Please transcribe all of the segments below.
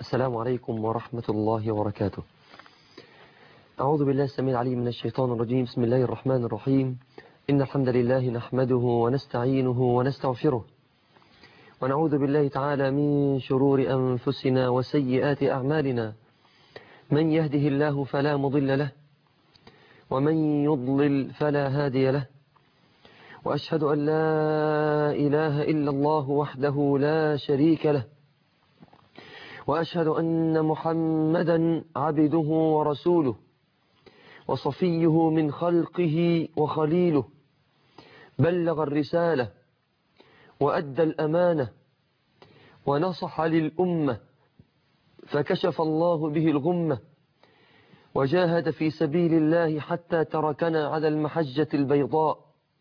السلام عليكم ورحمة الله وبركاته أعوذ بالله السميع العليم من الشيطان الرجيم بسم الله الرحمن الرحيم إن الحمد لله نحمده ونستعينه ونستغفره ونعوذ بالله تعالى من شرور أنفسنا وسيئات أعمالنا من يهده الله فلا مضل له ومن يضلل فلا هادي له وأشهد أن لا إله إلا الله وحده لا شريك له وأشهد أن محمدا عبده ورسوله وصفيه من خلقه وخليله بلغ الرسالة وأدى الأمانة ونصح للأمة فكشف الله به الغمة وجاهد في سبيل الله حتى تركنا على المحجة البيضاء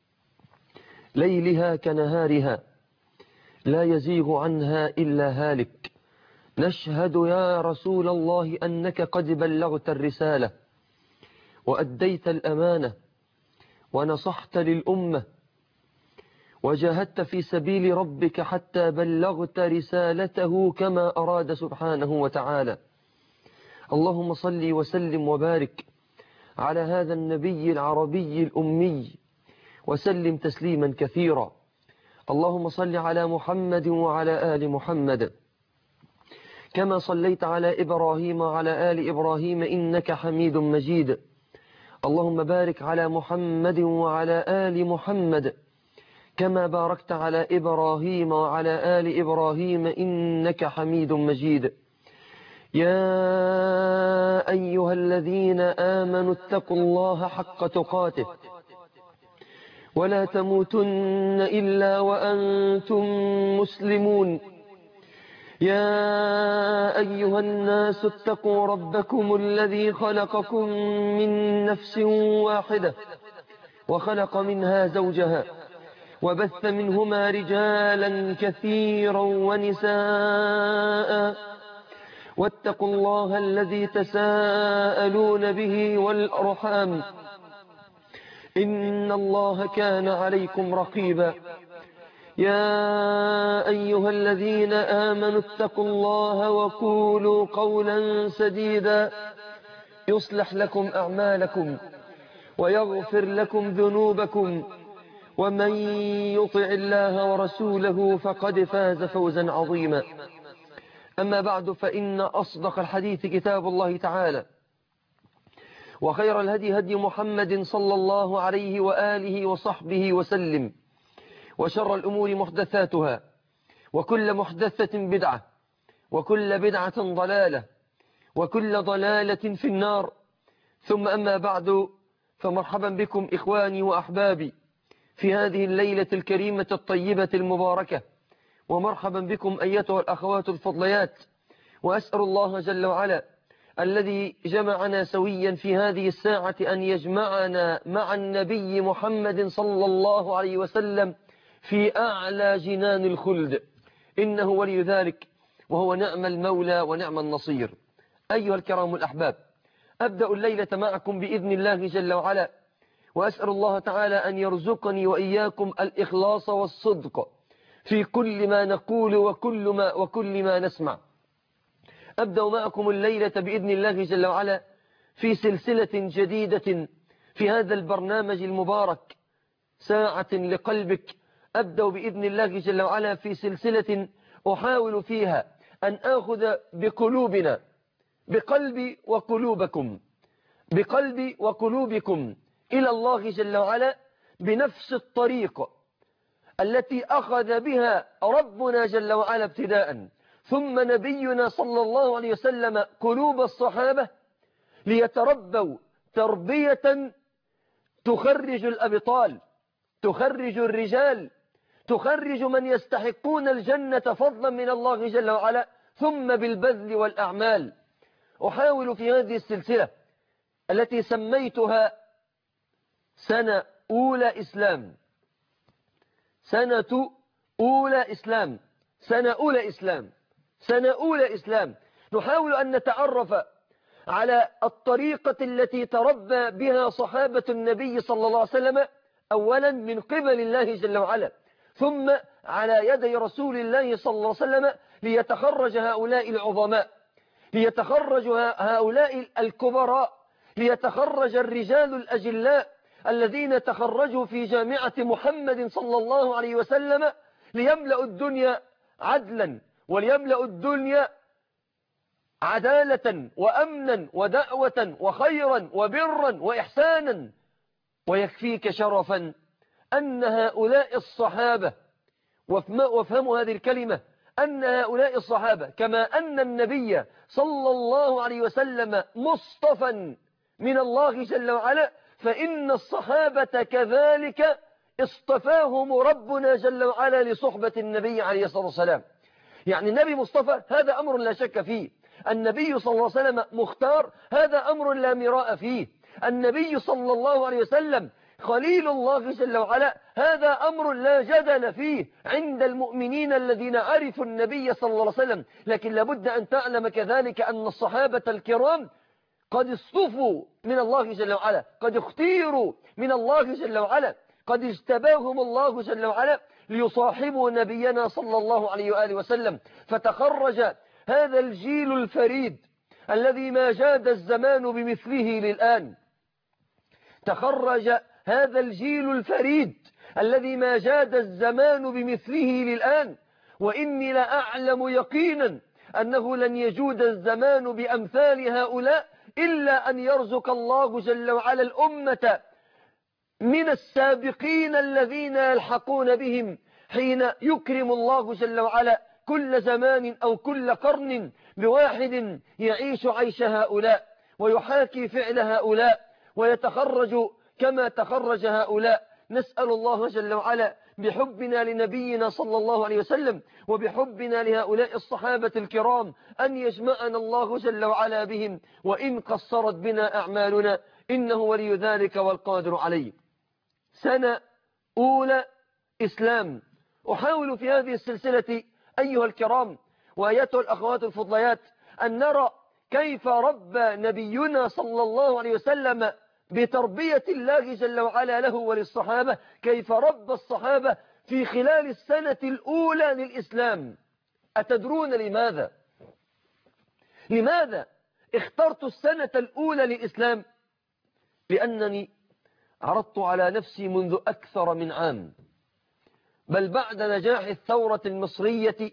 ليلها كنهارها لا يزيغ عنها إلا هالك نشهد يا رسول الله أنك قد بلغت الرسالة وأديت الأمانة ونصحت للأمة وجاهدت في سبيل ربك حتى بلغت رسالته كما أراد سبحانه وتعالى اللهم صل وسلم وبارك على هذا النبي العربي الأمي وسلم تسليما كثيرا اللهم صل على محمد وعلى آل محمد كما صليت على إبراهيم وعلى آل إبراهيم إنك حميد مجيد اللهم بارك على محمد وعلى آل محمد كما باركت على إبراهيم وعلى آل إبراهيم إنك حميد مجيد يا أيها الذين آمنوا اتقوا الله حق تقاته ولا تموتن إلا وأنتم مسلمون يا أيها الناس اتقوا ربكم الذي خلقكم من نفس واحدة وخلق منها زوجها وبث منهما رجالا كثيرا ونساء واتقوا الله الذي تساءلون به والأرحام إن الله كان عليكم رقيبا يا أيها الذين آمنوا اتقوا الله وقولوا قولا سديدا يصلح لكم أعمالكم ويغفر لكم ذنوبكم ومن يطع الله ورسوله فقد فاز فوزا عظيما أما بعد فإن أصدق الحديث كتاب الله تعالى وخير الهدي هدي محمد صلى الله عليه وآله وصحبه وسلم وشر الأمور محدثاتها وكل محدثة بدعة وكل بدعة ضلالة وكل ضلالة في النار ثم أما بعد فمرحبا بكم إخواني وأحبابي في هذه الليلة الكريمة الطيبة المباركة ومرحبا بكم أيتها الأخوات الفضليات وأسأل الله جل وعلا الذي جمعنا سويا في هذه الساعة أن يجمعنا مع النبي محمد صلى الله عليه وسلم في أعلى جنان الخلد إنه ولي ذلك وهو نعم المولى ونعم النصير أيها الكرام الأحباب أبدأ الليلة معكم بإذن الله جل وعلا وأسأل الله تعالى أن يرزقني وإياكم الإخلاص والصدق في كل ما نقول وكل ما, وكل ما نسمع أبدأ معكم الليلة بإذن الله جل وعلا في سلسلة جديدة في هذا البرنامج المبارك ساعة لقلبك أبدأ بإذن الله جل وعلا في سلسلة أحاول فيها أن آخذ بقلوبنا بقلبي وقلوبكم بقلبي وقلوبكم إلى الله جل وعلا بنفس الطريق التي أخذ بها ربنا جل وعلا ابتداء ثم نبينا صلى الله عليه وسلم قلوب الصحابة ليتربوا تربية تخرج الأبطال تخرج الرجال تخرج من يستحقون الجنة فضلا من الله جل وعلا ثم بالبذل والأعمال أحاول في هذه السلسلة التي سميتها سنة أولى إسلام سنة أولى إسلام سنة أولى إسلام سنة أولى إسلام نحاول أن نتعرف على الطريقة التي تربى بها صحابة النبي صلى الله عليه وسلم أولا من قبل الله جل وعلا ثم على يدي رسول الله صلى الله عليه وسلم ليتخرج هؤلاء العظماء ليتخرج هؤلاء الكبراء ليتخرج الرجال الأجلاء الذين تخرجوا في جامعة محمد صلى الله عليه وسلم ليملأ الدنيا عدلا وليملأ الدنيا عدالة وأمنا ودعوة وخيرا وبرا وإحسانا ويكفيك شرفا أن هؤلاء الصحابة وافهموا هذه الكلمة أن هؤلاء الصحابة كما أن النبي صلى الله عليه وسلم مصطفى من الله جل وعلا فإن الصحابة كذلك اصطفاهم ربنا جل وعلا لصحبة النبي عليه الصلاة والسلام يعني النبي مصطفى هذا أمر لا شك فيه النبي صلى الله عليه وسلم مختار هذا أمر لا مراء فيه النبي صلى الله عليه وسلم خليل الله جل وعلا هذا أمر لا جدل فيه عند المؤمنين الذين عرفوا النبي صلى الله عليه وسلم لكن لابد أن تعلم كذلك أن الصحابة الكرام قد اصطفوا من الله جل وعلا قد اختيروا من الله جل وعلا قد اجتباهم الله جل وعلا ليصاحبوا نبينا صلى الله عليه وآله وسلم فتخرج هذا الجيل الفريد الذي ما جاد الزمان بمثله للآن تخرج هذا الجيل الفريد الذي ما جاد الزمان بمثله للآن وإني لأعلم يقينا أنه لن يجود الزمان بأمثال هؤلاء إلا أن يرزق الله جل وعلا الأمة من السابقين الذين يلحقون بهم حين يكرم الله جل وعلا كل زمان أو كل قرن بواحد يعيش عيش هؤلاء ويحاكي فعل هؤلاء ويتخرج كما تخرج هؤلاء نسأل الله جل وعلا بحبنا لنبينا صلى الله عليه وسلم وبحبنا لهؤلاء الصحابة الكرام أن يجمعنا الله جل وعلا بهم وإن قصرت بنا أعمالنا إنه ولي ذلك والقادر عليه سنة أولى إسلام أحاول في هذه السلسلة أيها الكرام وأيتها الأخوات الفضليات أن نرى كيف رب نبينا صلى الله عليه وسلم بتربية الله جل وعلا له وللصحابة كيف رب الصحابة في خلال السنة الأولى للإسلام أتدرون لماذا لماذا اخترت السنة الأولى للإسلام لأنني عرضت على نفسي منذ أكثر من عام بل بعد نجاح الثورة المصرية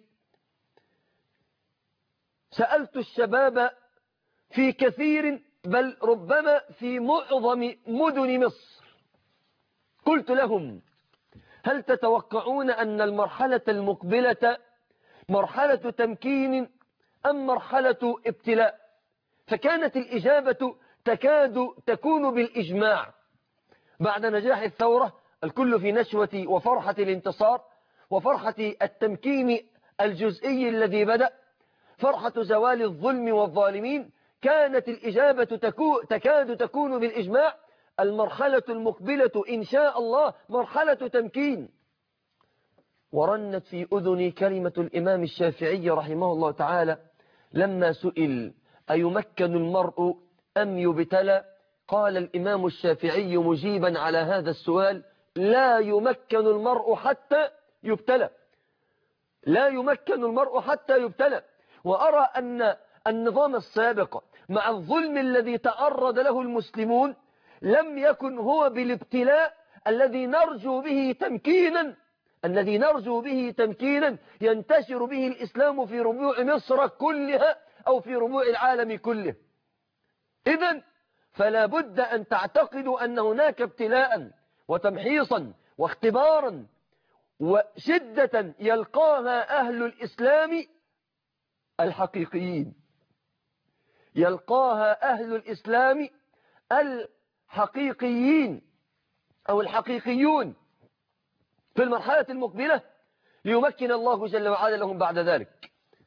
سألت الشباب في كثير بل ربما في معظم مدن مصر قلت لهم هل تتوقعون أن المرحلة المقبلة مرحلة تمكين أم مرحلة ابتلاء فكانت الإجابة تكاد تكون بالإجماع بعد نجاح الثورة الكل في نشوة وفرحة الانتصار وفرحة التمكين الجزئي الذي بدأ فرحة زوال الظلم والظالمين كانت الإجابة تكو تكاد تكون بالإجماع المرحلة المقبلة إن شاء الله مرحلة تمكين ورنت في أذني كلمة الإمام الشافعي رحمه الله تعالى لما سئل أيمكن المرء أم يبتلى قال الإمام الشافعي مجيبا على هذا السؤال لا يمكن المرء حتى يبتلى لا يمكن المرء حتى يبتلى وأرى أن النظام السابق مع الظلم الذي تعرض له المسلمون لم يكن هو بالابتلاء الذي نرجو به تمكينا الذي نرجو به تمكينا ينتشر به الإسلام في ربوع مصر كلها أو في ربوع العالم كله إذا فلا بد أن تعتقدوا أن هناك ابتلاء وتمحيصا واختبارا وشدة يلقاها أهل الإسلام الحقيقيين يلقاها أهل الإسلام الحقيقيين أو الحقيقيون في المرحلة المقبلة ليمكن الله جل وعلا لهم بعد ذلك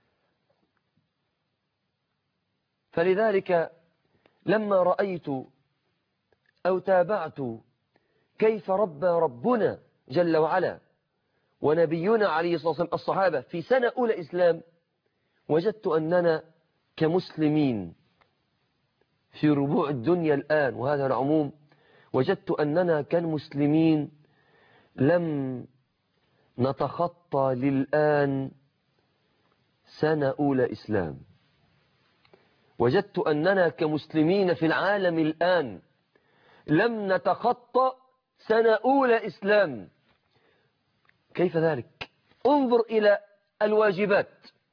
فلذلك لما رأيت أو تابعت كيف ربى ربنا جل وعلا ونبينا عليه الصلاة والسلام الصحابة في سنة أولى إسلام وجدت أننا كمسلمين في ربوع الدنيا الآن وهذا العموم وجدت أننا كمسلمين لم نتخطى للآن سنة أولى إسلام وجدت أننا كمسلمين في العالم الآن لم نتخطى سنة أولى إسلام كيف ذلك انظر إلى الواجبات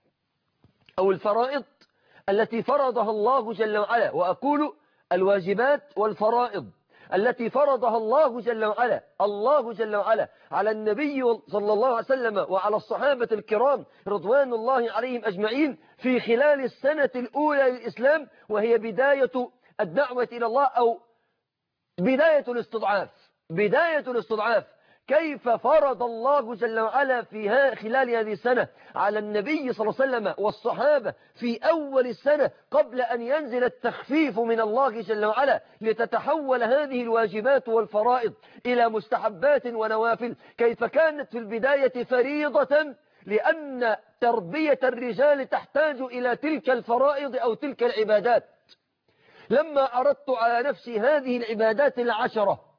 أو الفرائض التي فرضها الله جل وعلا وأقول الواجبات والفرائض التي فرضها الله جل وعلا الله جل وعلا على النبي صلى الله عليه وسلم وعلى الصحابة الكرام رضوان الله عليهم أجمعين في خلال السنة الأولى للإسلام وهي بداية الدعوة إلى الله أو بداية الاستضعاف بداية الاستضعاف كيف فرض الله جل وعلا في خلال هذه السنة على النبي صلى الله عليه وسلم والصحابة في أول السنة قبل أن ينزل التخفيف من الله جل وعلا لتتحول هذه الواجبات والفرائض إلى مستحبات ونوافل كيف كانت في البداية فريضة لأن تربية الرجال تحتاج إلى تلك الفرائض أو تلك العبادات لما أردت على نفسي هذه العبادات العشرة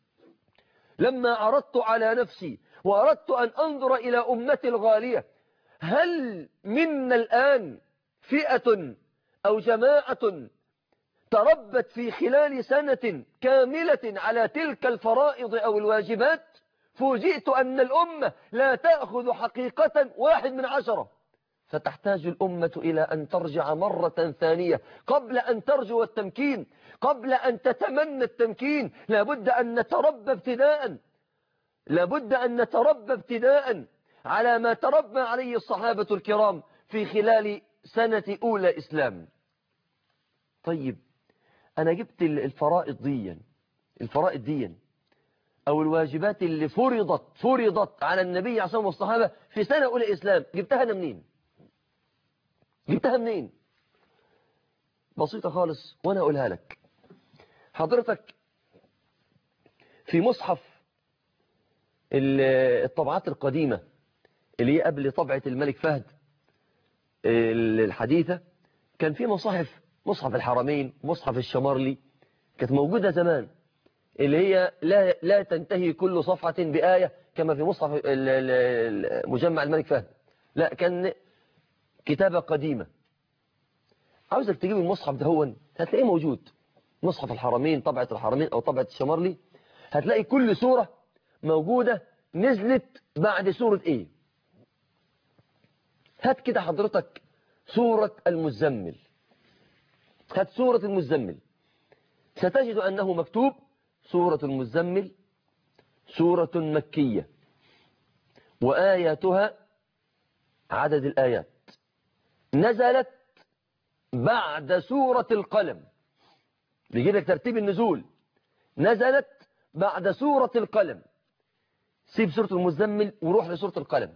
لما أردت على نفسي وأردت أن أنظر إلى أمتي الغالية هل منا الآن فئة أو جماعة تربت في خلال سنة كاملة على تلك الفرائض أو الواجبات فوجئت أن الأمة لا تأخذ حقيقة واحد من عشرة فتحتاج الأمة إلى أن ترجع مرة ثانية قبل أن ترجو التمكين قبل أن تتمنى التمكين لابد أن نتربى ابتداء لابد أن نتربى ابتداء على ما تربى عليه الصحابة الكرام في خلال سنة أولى إسلام طيب أنا جبت الفرائض ديا الفرائض ديا أو الواجبات اللي فرضت فرضت على النبي عليه الصلاة والصحابة في سنة أولى إسلام جبتها أنا منين جبتها منين بسيطة خالص وأنا أقولها لك حضرتك في مصحف الطبعات القديمة اللي هي قبل طبعة الملك فهد الحديثة كان في مصاحف مصحف الحرمين مصحف الشمارلي كانت موجودة زمان اللي هي لا, لا تنتهي كل صفحة بآية كما في مصحف مجمع الملك فهد لا كان كتابة قديمة عاوزك تجيب المصحف ده هو هتلاقيه موجود مصحف الحرمين طبعة الحرمين أو طبعة الشمارلي هتلاقي كل سورة موجودة نزلت بعد سورة ايه هات كده حضرتك سورة المزمل هات سورة المزمل ستجد أنه مكتوب سورة المزمل سورة مكية وآياتها عدد الآيات نزلت بعد سورة القلم بيجيب لك ترتيب النزول نزلت بعد سورة القلم سيب سورة المزمل وروح لسورة القلم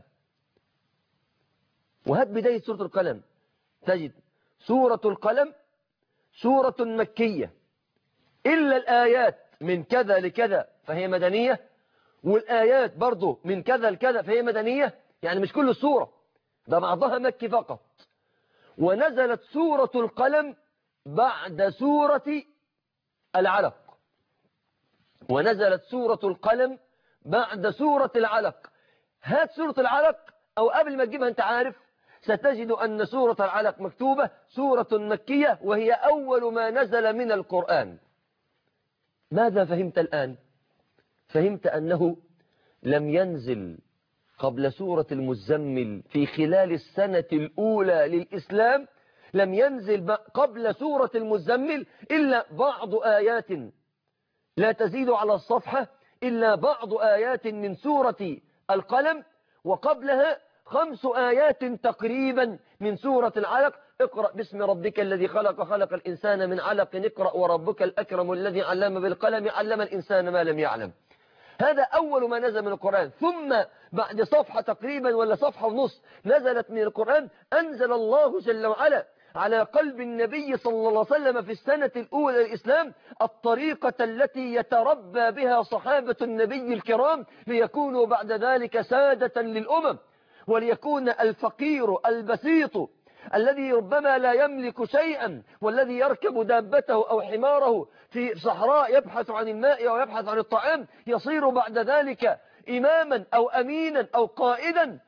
وهات بداية سورة القلم تجد سورة القلم سورة مكية إلا الآيات من كذا لكذا فهي مدنية والآيات برضو من كذا لكذا فهي مدنية يعني مش كل السورة ده بعضها مكي فقط ونزلت سورة القلم بعد سورة العلق ونزلت سورة القلم بعد سورة العلق هات سورة العلق أو قبل ما تجيبها أنت عارف ستجد أن سورة العلق مكتوبة سورة مكية وهي أول ما نزل من القرآن ماذا فهمت الآن فهمت أنه لم ينزل قبل سورة المزمل في خلال السنة الأولى للإسلام لم ينزل قبل سورة المزمل إلا بعض آيات لا تزيد على الصفحة إلا بعض آيات من سورة القلم وقبلها خمس آيات تقريبا من سورة العلق اقرأ باسم ربك الذي خلق خلق الإنسان من علق اقرأ وربك الأكرم الذي علم بالقلم علم الإنسان ما لم يعلم هذا أول ما نزل من القرآن ثم بعد صفحة تقريبا ولا صفحة ونص نزلت من القرآن أنزل الله جل وعلا على قلب النبي صلى الله عليه وسلم في السنة الأولى للإسلام الطريقة التي يتربى بها صحابة النبي الكرام ليكونوا بعد ذلك سادة للأمم وليكون الفقير البسيط الذي ربما لا يملك شيئا والذي يركب دابته أو حماره في صحراء يبحث عن الماء أو يبحث عن الطعام يصير بعد ذلك إماما أو أمينا أو قائدا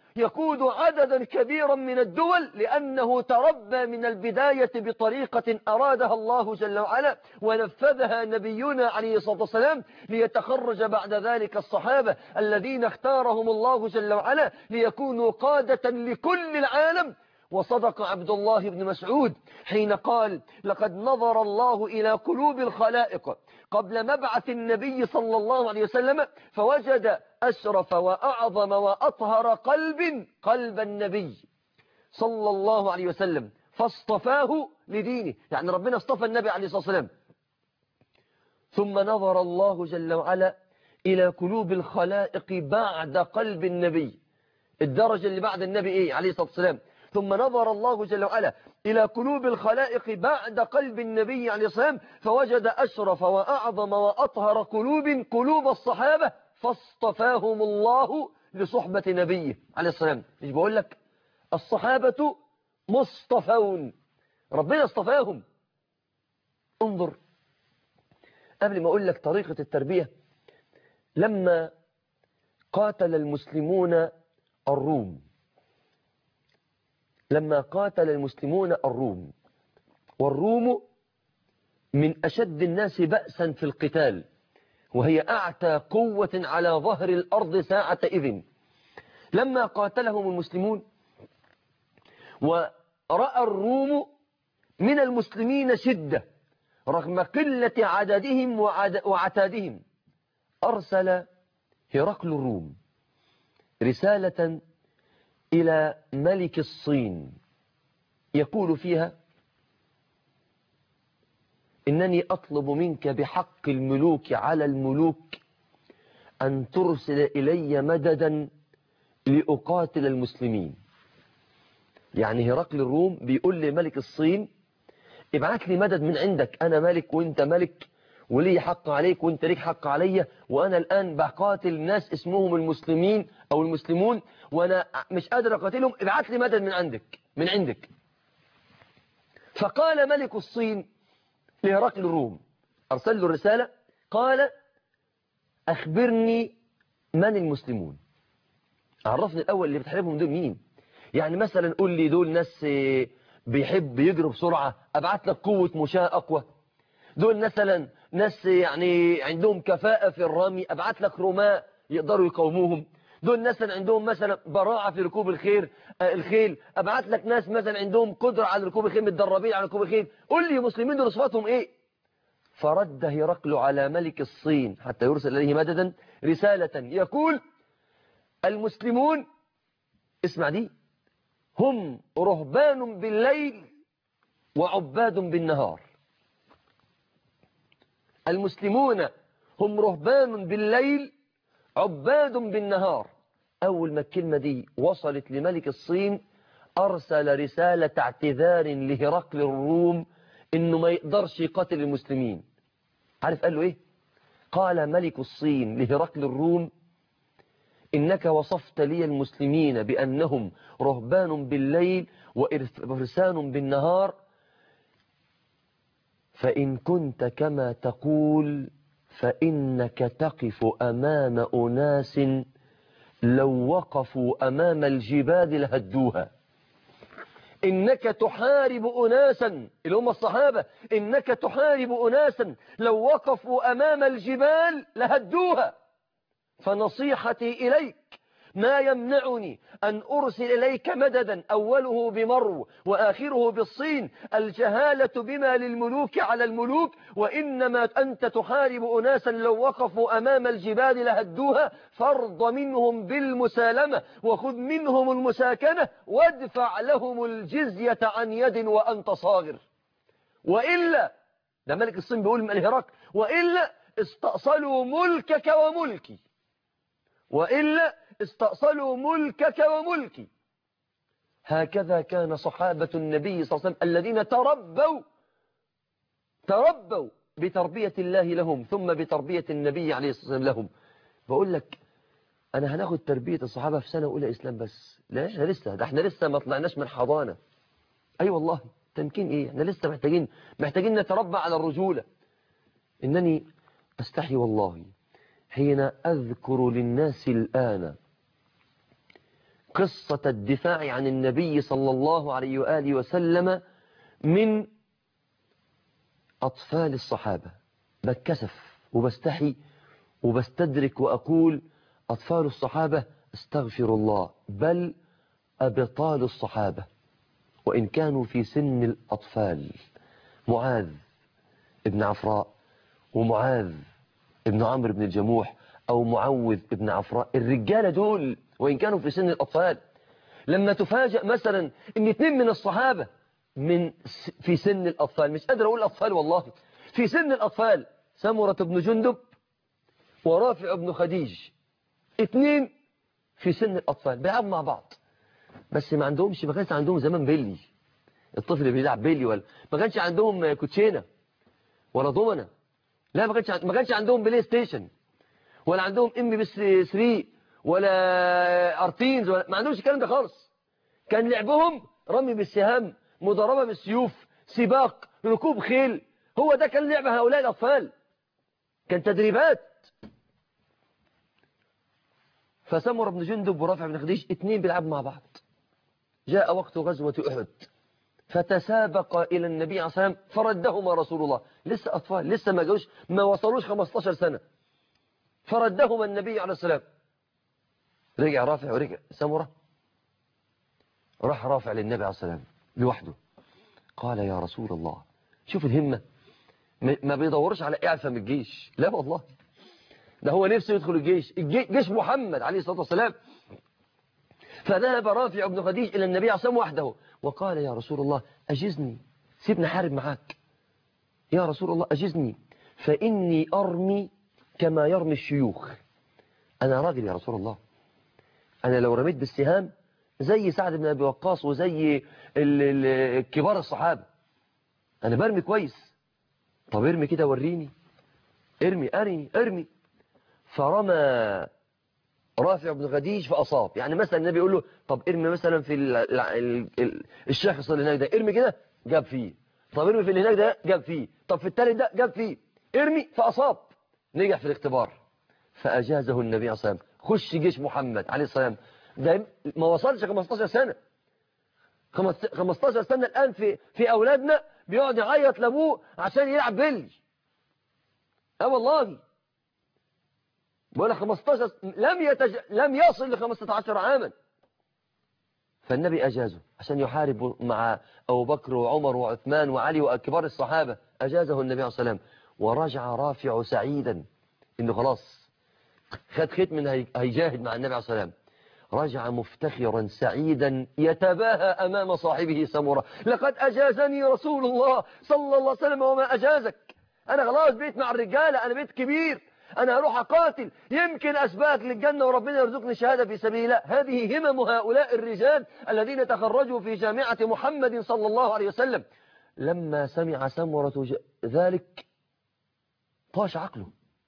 يقود عددا كبيرا من الدول لأنه تربى من البداية بطريقة أرادها الله جل وعلا ونفذها نبينا عليه الصلاة والسلام ليتخرج بعد ذلك الصحابة الذين اختارهم الله جل وعلا ليكونوا قادة لكل العالم وصدق عبد الله بن مسعود حين قال لقد نظر الله إلى قلوب الخلائق قبل مبعث النبي صلى الله عليه وسلم فوجد أشرف وأعظم وأطهر قلب قلب النبي صلى الله عليه وسلم فاصطفاه لدينه يعني ربنا اصطفى النبي عليه الصلاة والسلام ثم نظر الله جل وعلا إلى قلوب الخلائق بعد قلب النبي الدرجة اللي بعد النبي إيه عليه الصلاة والسلام ثم نظر الله جل وعلا إلى قلوب الخلائق بعد قلب النبي عليه الصلاة والسلام فوجد أشرف وأعظم وأطهر قلوب قلوب الصحابة فاصطفاهم الله لصحبة نبيه عليه الصلاة والسلام مش بقول لك الصحابة مصطفون ربنا اصطفاهم انظر قبل ما أقول لك طريقة التربية لما قاتل المسلمون الروم لما قاتل المسلمون الروم والروم من أشد الناس بأسا في القتال وهي أعتى قوة على ظهر الأرض ساعة إذن لما قاتلهم المسلمون ورأى الروم من المسلمين شدة رغم قلة عددهم وعتادهم أرسل هرقل الروم رسالة إلى ملك الصين يقول فيها إنني أطلب منك بحق الملوك على الملوك أن ترسل إلي مددا لأقاتل المسلمين يعني هرقل الروم بيقول لملك الصين ابعت لي مدد من عندك أنا ملك وانت ملك ولي حق عليك وانت ليك حق عليا وانا الان بقاتل ناس اسمهم المسلمين او المسلمون وانا مش قادر اقاتلهم ابعت لي مدد من عندك من عندك فقال ملك الصين لهرقل الروم ارسل له رسالة قال اخبرني من المسلمون عرفني الاول اللي بتحاربهم دول مين يعني مثلا قول لي دول ناس بيحب يجروا بسرعة ابعت لك قوة مشاة اقوى دول مثلا ناس يعني عندهم كفاءة في الرمي ابعت لك رماء يقدروا يقاوموهم دول ناس عندهم مثلا براعة في ركوب الخير آه الخيل ابعت لك ناس مثلا عندهم قدرة على ركوب الخيل متدربين على ركوب الخيل قول لي مسلمين دول صفاتهم ايه فرد هرقل على ملك الصين حتى يرسل اليه مددا رسالة يقول المسلمون اسمع دي هم رهبان بالليل وعباد بالنهار المسلمون هم رهبان بالليل عباد بالنهار أول ما الكلمة دي وصلت لملك الصين أرسل رسالة اعتذار لهرقل الروم إنه ما يقدرش يقاتل المسلمين عارف قال له إيه قال ملك الصين لهرقل الروم إنك وصفت لي المسلمين بأنهم رهبان بالليل وإرسان بالنهار فإن كنت كما تقول فإنك تقف أمام أناس لو وقفوا أمام الجبال لهدوها إنك تحارب أناسا اللي هم الصحابة إنك تحارب أناسا لو وقفوا أمام الجبال لهدوها فنصيحتي إليك ما يمنعني أن أرسل إليك مددا أوله بمرو وآخره بالصين الجهالة بما للملوك على الملوك وإنما أنت تحارب أناسا لو وقفوا أمام الجبال لهدوها فارض منهم بالمسالمة وخذ منهم المساكنة وادفع لهم الجزية عن يد وأنت صاغر وإلا ده ملك الصين بيقول من الهرق وإلا استأصلوا ملكك وملكي وإلا استأصلوا ملكك وملكي هكذا كان صحابة النبي صلى الله عليه وسلم الذين تربوا تربوا بتربية الله لهم ثم بتربية النبي عليه الصلاة والسلام لهم بقول لك أنا هناخد تربية الصحابة في سنة أولى إسلام بس لا إحنا لسه ده إحنا لسه ما طلعناش من حضانة أي أيوة والله تمكين إيه إحنا لسه محتاجين محتاجين نتربى على الرجولة إنني أستحي والله حين أذكر للناس الآن قصة الدفاع عن النبي صلى الله عليه وآله وسلم من أطفال الصحابة بتكسف وبستحي وبستدرك وأقول أطفال الصحابة استغفر الله بل أبطال الصحابة وإن كانوا في سن الأطفال معاذ ابن عفراء ومعاذ ابن عمرو بن الجموح أو معوذ ابن عفراء الرجالة دول وإن كانوا في سن الأطفال لما تفاجأ مثلا ان اتنين من الصحابة من في سن الأطفال مش قادر أقول أطفال والله في سن الأطفال سمرة بن جندب ورافع بن خديج اتنين في سن الأطفال بيلعبوا مع بعض بس ما عندهمش ما كانش عندهم زمان بيلي الطفل اللي بيلعب بيلي ولا ما كانش عندهم كوتشينه ولا ضمنه لا ما كانش ما كانش عندهم بلاي ستيشن ولا عندهم ام بي 3 ولا ارتينز ولا ما عندهمش الكلام ده خالص كان لعبهم رمي بالسهام مضاربه بالسيوف سباق ركوب خيل هو ده كان لعب هؤلاء الاطفال كان تدريبات فسمر بن جندب ورافع بن خديج اتنين بيلعبوا مع بعض جاء وقت غزوة أحد فتسابق إلى النبي عليه الصلاة والسلام فردهما رسول الله لسه أطفال لسه ما جوش ما وصلوش 15 سنة فردهما النبي عليه السلام رجع رافع ورجع سمرة راح رافع للنبي عليه السلام لوحده قال يا رسول الله شوف الهمة ما بيدورش على إعفة من الجيش لا والله ده هو نفسه يدخل الجيش جيش محمد عليه الصلاة والسلام فذهب رافع بن خديج إلى النبي عليه الصلاة والسلام وحده وقال يا رسول الله أجزني سيبني حارب معاك يا رسول الله أجزني فإني أرمي كما يرمي الشيوخ أنا راجل يا رسول الله أنا لو رميت بالسهام زي سعد بن أبي وقاص وزي كبار الصحابة أنا برمي كويس طب ارمي كده وريني ارمي ارمي ارمي فرمى رافع بن خديج فأصاب يعني مثلا النبي يقول له طب ارمي مثلا في ال ال ال الشخص اللي هناك ده ارمي كده جاب فيه طب ارمي في اللي هناك ده جاب فيه طب في التالت ده جاب فيه ارمي فأصاب نجح في الاختبار فأجازه النبي عليه الصلاة والسلام خش جيش محمد عليه الصلاة والسلام ده ما وصلش 15 سنة 15 سنة الآن في في أولادنا بيقعد يعيط لأبوه عشان يلعب بلي اه والله ولا 15 لم يتج... لم يصل ل 15 عاما فالنبي أجازه عشان يحارب مع أبو بكر وعمر وعثمان وعلي وكبار الصحابة أجازه النبي عليه الصلاة والسلام ورجع رافع سعيدا إنه خلاص خد ختم من هيجاهد مع النبي عليه الصلاة والسلام رجع مفتخرا سعيدا يتباهى أمام صاحبه سمرة لقد أجازني رسول الله صلى الله عليه وسلم وما أجازك أنا خلاص بيت مع الرجالة أنا بيت كبير أنا أروح أقاتل يمكن أسباك للجنة وربنا يرزقني شهادة في سبيل الله هذه همم هؤلاء الرجال الذين تخرجوا في جامعة محمد صلى الله عليه وسلم لما سمع سمرة ذلك طاش عقله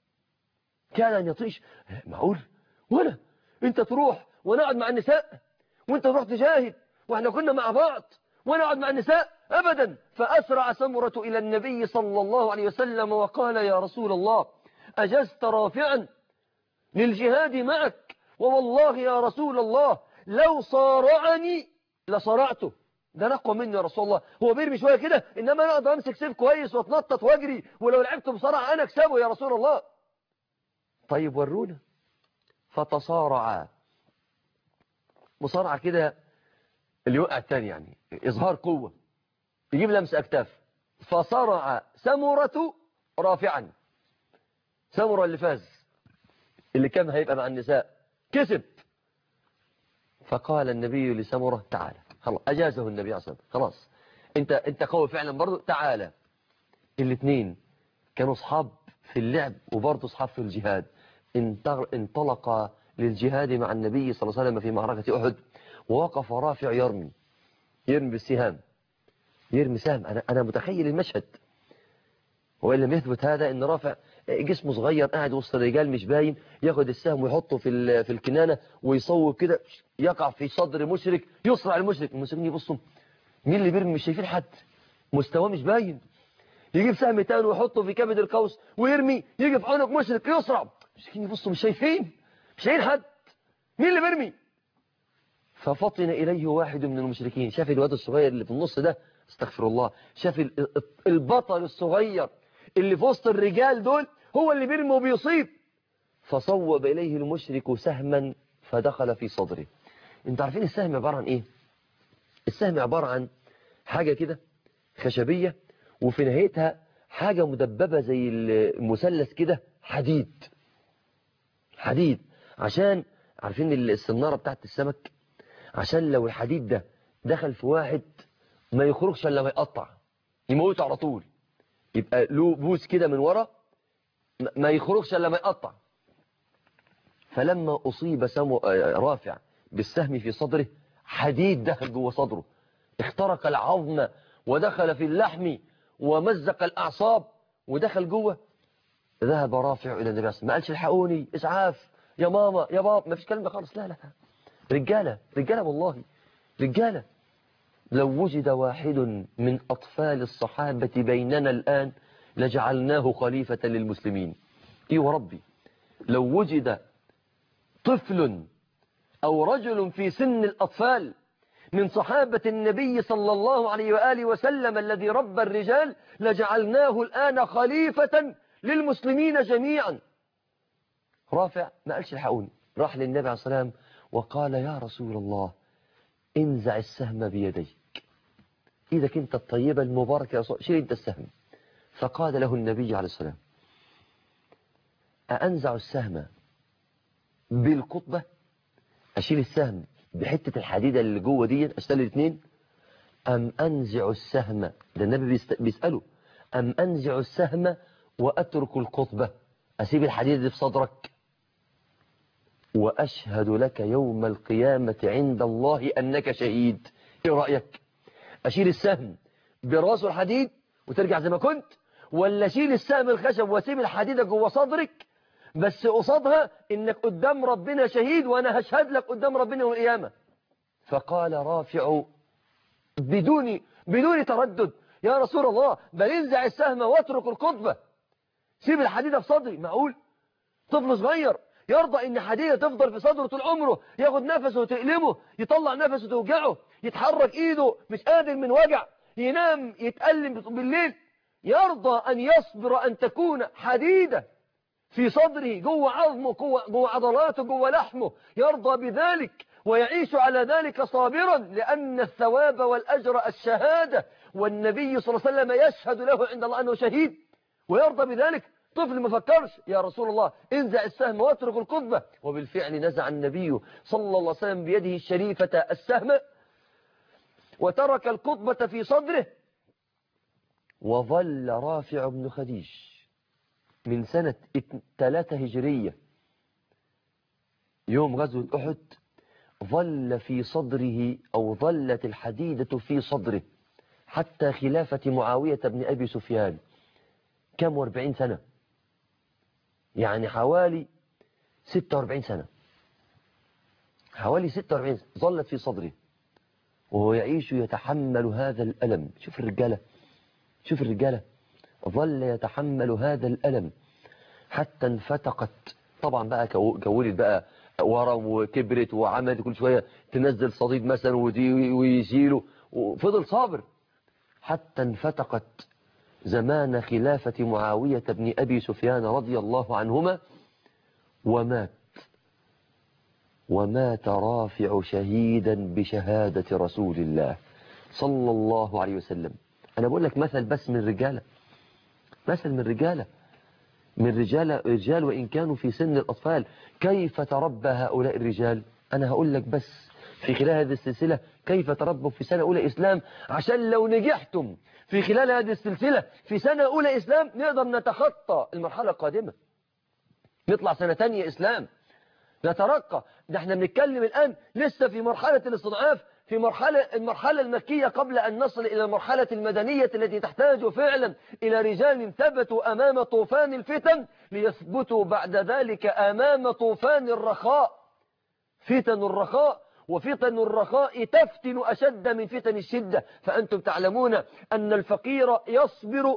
كان أن يطيش معقول ولا أنت تروح ونقعد مع النساء وأنت تروح تجاهد وإحنا كنا مع بعض ونقعد مع النساء أبدا فأسرع سمرة إلى النبي صلى الله عليه وسلم وقال يا رسول الله أجزت رافعا للجهاد معك ووالله يا رسول الله لو صارعني لصرعته ده نقوى مني يا رسول الله هو بيرمي شوية كده إنما أنا أقدر أمسك سيف كويس واتنطط واجري ولو لعبت بصرع أنا أكسبه يا رسول الله طيب ورونا فتصارعا مصارعة كده اللي وقع الثاني يعني إظهار قوة يجيب لمس أكتاف فصرع سمرة رافعا سمرة اللي فاز اللي كان هيبقى مع النساء كسب فقال النبي لسمرة تعالى خلاص أجازه النبي صلى الله عليه وسلم خلاص انت انت قوي فعلا برضه تعالى الاثنين كانوا اصحاب في اللعب وبرضه اصحاب في الجهاد انطلق للجهاد مع النبي صلى الله عليه وسلم في معركة أحد ووقف رافع يرمي يرمي بالسهام يرمي سهم أنا, أنا متخيل المشهد وإن لم يثبت هذا إن رافع جسمه صغير قاعد وسط الرجال مش باين ياخد السهم ويحطه في في الكنانة ويصوب كده يقع في صدر مشرك يصرع المشرك المسلمين يبصوا مين اللي بيرمي مش شايفين حد مستواه مش باين يجيب سهم تاني ويحطه في كبد القوس ويرمي يجي في عنق مشرك يصرع المسلمين يبصوا مش شايفين مش شايفين حد مين اللي بيرمي ففطن إليه واحد من المشركين شاف الواد الصغير اللي في النص ده استغفر الله شاف ال- البطل الصغير اللي في وسط الرجال دول هو اللي بيرمي وبيصيب فصوب إليه المشرك سهما فدخل في صدره انت عارفين السهم عبارة عن ايه السهم عبارة عن حاجة كده خشبية وفي نهايتها حاجة مدببة زي المثلث كده حديد حديد عشان عارفين السنارة بتاعت السمك عشان لو الحديد ده دخل في واحد ما يخرجش الا ما يقطع يموته على طول يبقى له بوس كده من ورا ما يخرجش الا ما يقطع فلما أصيب سمو رافع بالسهم في صدره حديد دخل جوه صدره اخترق العظم ودخل في اللحم ومزق الأعصاب ودخل جوه ذهب رافع إلى النبي صلى ما قالش الحقوني إسعاف يا ماما يا بابا ما فيش كلام ده خالص لا لا رجالة رجالة والله رجالة لو وجد واحد من أطفال الصحابة بيننا الآن لجعلناه خليفة للمسلمين إيه وربي لو وجد طفل أو رجل في سن الأطفال من صحابة النبي صلى الله عليه وآله وسلم الذي ربى الرجال لجعلناه الآن خليفة للمسلمين جميعا رافع ما قالش الحقوني راح للنبي عليه الصلاة والسلام وقال يا رسول الله انزع السهم بيديك إيدك انت الطيبة المباركة يا رسول شيل انت السهم فقال له النبي عليه الصلاة والسلام أأنزع السهم بالقطبة أشيل السهم بحتة الحديدة اللي جوه دي أشتغل الاثنين أم أنزع السهم ده النبي بيست... بيسأله أم أنزع السهم وأترك القطبة أسيب الحديدة دي في صدرك وأشهد لك يوم القيامة عند الله أنك شهيد إيه رأيك أشيل السهم براسه الحديد وترجع زي ما كنت ولا أشيل السهم الخشب وأسيب الحديدة جوه صدرك بس قصادها انك قدام ربنا شهيد وانا هشهد لك قدام ربنا يوم القيامه فقال رافع بدون بدون تردد يا رسول الله بل انزع السهم واترك القطبه سيب الحديده في صدري معقول طفل صغير يرضى ان حديده تفضل في صدره طول عمره ياخد نفسه وتألمه يطلع نفسه توجعه يتحرك ايده مش قادر من وجع ينام يتألم بالليل يرضى ان يصبر ان تكون حديده في صدره جوه عظمه جوه, جوه عضلاته جوه لحمه يرضى بذلك ويعيش على ذلك صابرا لأن الثواب والأجر الشهادة والنبي صلى الله عليه وسلم يشهد له عند الله أنه شهيد ويرضى بذلك طفل ما فكرش يا رسول الله انزع السهم واترك القطبة وبالفعل نزع النبي صلى الله عليه وسلم بيده الشريفة السهم وترك القطبة في صدره وظل رافع بن خديج من سنة ثلاثة هجرية يوم غزوة أحد ظل في صدره أو ظلت الحديدة في صدره حتى خلافة معاوية بن أبي سفيان كم واربعين سنة يعني حوالي ستة واربعين سنة حوالي ستة واربعين سنة ظلت في صدره وهو يعيش يتحمل هذا الألم شوف الرجالة شوف الرجالة ظل يتحمل هذا الألم حتى انفتقت طبعا بقى كولت بقى ورم وكبرت وعملت كل شوية تنزل صديد مثلا ويشيله وفضل صابر حتى انفتقت زمان خلافة معاوية بن أبي سفيان رضي الله عنهما ومات ومات رافع شهيدا بشهادة رسول الله صلى الله عليه وسلم أنا بقول لك مثل بس من رجالة مثل من رجالة من رجال رجال وإن كانوا في سن الأطفال كيف تربى هؤلاء الرجال أنا هقول لك بس في خلال هذه السلسلة كيف تربوا في سنة أولى إسلام عشان لو نجحتم في خلال هذه السلسلة في سنة أولى إسلام نقدر نتخطى المرحلة القادمة نطلع سنة تانية إسلام نترقى ده احنا بنتكلم الآن لسه في مرحلة الاستضعاف في مرحلة المرحلة المكية قبل أن نصل إلى المرحلة المدنية التي تحتاج فعلا إلى رجال ثبتوا أمام طوفان الفتن ليثبتوا بعد ذلك أمام طوفان الرخاء فتن الرخاء وفتن الرخاء تفتن أشد من فتن الشدة فأنتم تعلمون أن الفقير يصبر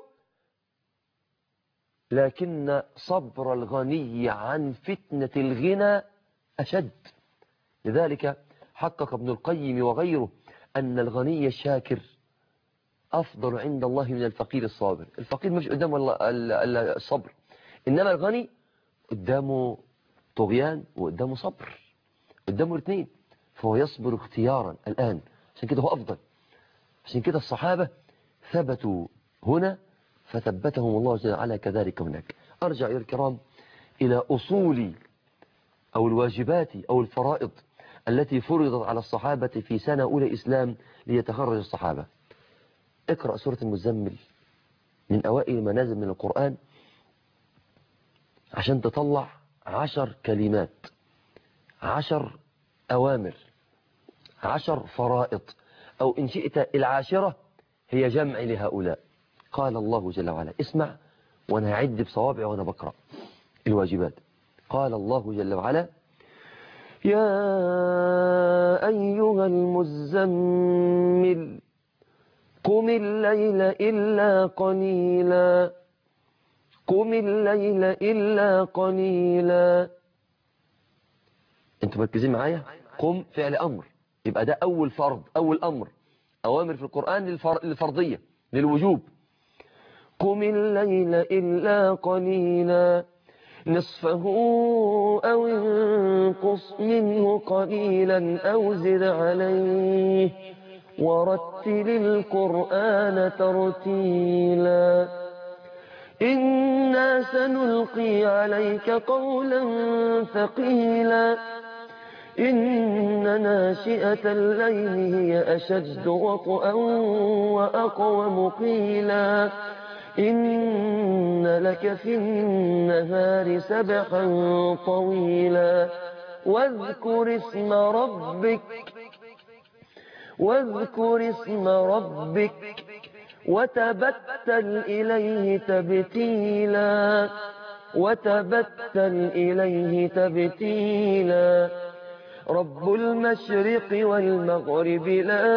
لكن صبر الغني عن فتنة الغنى أشد لذلك حقق ابن القيم وغيره أن الغني الشاكر أفضل عند الله من الفقير الصابر الفقير مش قدامه الصبر إنما الغني قدامه طغيان وقدامه صبر قدامه الاثنين فهو يصبر اختيارا الآن عشان كده هو أفضل عشان كده الصحابة ثبتوا هنا فثبتهم الله جل وعلا كذلك هناك أرجع يا الكرام إلى أصول أو الواجبات أو الفرائض التي فرضت على الصحابة في سنة أولى إسلام ليتخرج الصحابة اقرأ سورة المزمل من أوائل ما نزل من القرآن عشان تطلع عشر كلمات عشر أوامر عشر فرائض أو إن شئت العاشرة هي جمع لهؤلاء قال الله جل وعلا اسمع وأنا هعد بصوابع وأنا بقرأ الواجبات قال الله جل وعلا يا أيها المزمل قم الليل إلا قليلا قم الليل إلا قليلا انتوا مركزين معايا قم فعل أمر يبقى ده أول فرض أول أمر أوامر في القرآن للفر... للفرضية للوجوب قم الليل إلا قليلا نصفه أو انقص منه قليلا أو زد عليه ورتل القرآن ترتيلا إنا سنلقي عليك قولا ثقيلا إن ناشئة الليل هي أشد وطئا وأقوم قيلا إن لك في النهار سبحا طويلا واذكر اسم ربك واذكر اسم ربك وتبتل إليه تبتيلا وتبتل إليه تبتيلا رب المشرق والمغرب لا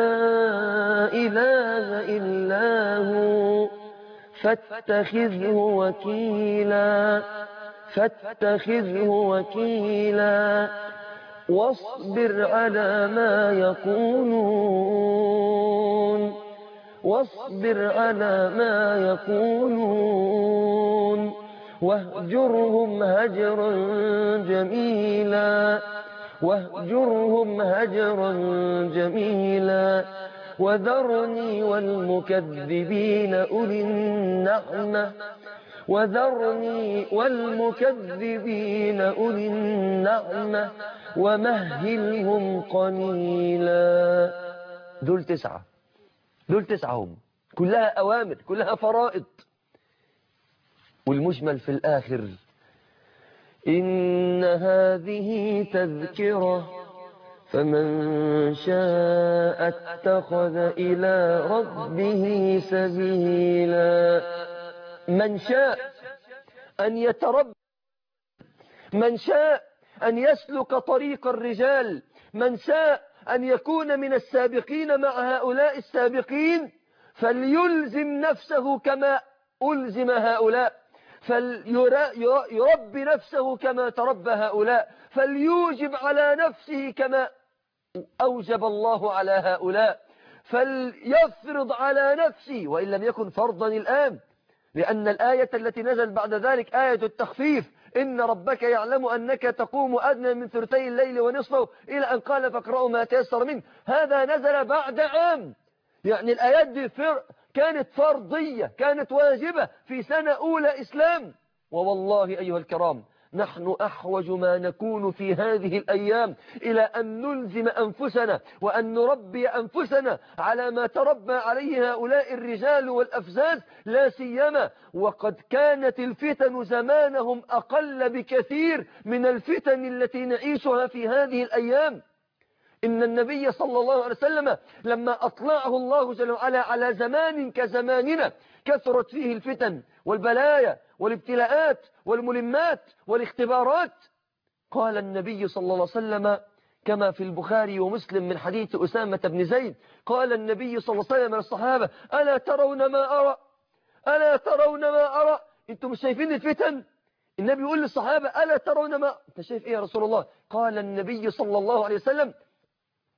إله إلا هو فاتخذه وكيلا فاتخذه وكيلا واصبر على ما يقولون واصبر على ما يقولون واهجرهم هجرا جميلا واهجرهم هجرا جميلا وذرني والمكذبين أولي النعمة وذرني والمكذبين أولي النعمة ومهلهم قليلا دول تسعة دول تسعة هم كلها أوامر كلها فرائض والمجمل في الآخر إن هذه تذكرة فمن شاء اتخذ إلى ربه سبيلا من شاء أن يتربى من شاء أن يسلك طريق الرجال من شاء أن يكون من السابقين مع هؤلاء السابقين فليلزم نفسه كما ألزم هؤلاء فليربي نفسه كما تربى هؤلاء فليوجب على نفسه كما أوجب الله على هؤلاء فليفرض على نفسه وإن لم يكن فرضا الآن لأن الآية التي نزل بعد ذلك آية التخفيف إن ربك يعلم أنك تقوم أدنى من ثلثي الليل ونصفه إلى أن قال فاقرأوا ما تيسر منه هذا نزل بعد عام يعني الآيات دي فر كانت فرضية كانت واجبة في سنة أولى إسلام ووالله أيها الكرام نحن أحوج ما نكون في هذه الأيام إلى أن نلزم أنفسنا وأن نربي أنفسنا على ما تربى عليه هؤلاء الرجال والأفزاز لا سيما وقد كانت الفتن زمانهم أقل بكثير من الفتن التي نعيشها في هذه الأيام إن النبي صلى الله عليه وسلم لما أطلعه الله جل وعلا على زمان كزماننا كثرت فيه الفتن والبلايا والابتلاءات والملمات والاختبارات قال النبي صلى الله عليه وسلم كما في البخاري ومسلم من حديث أسامة بن زيد قال النبي صلى الله عليه وسلم للصحابة ألا ترون ما أرى ألا ترون ما أرى أنتم مش شايفين الفتن النبي يقول للصحابة ألا ترون ما أنت شايف إيه يا رسول الله قال النبي صلى الله عليه وسلم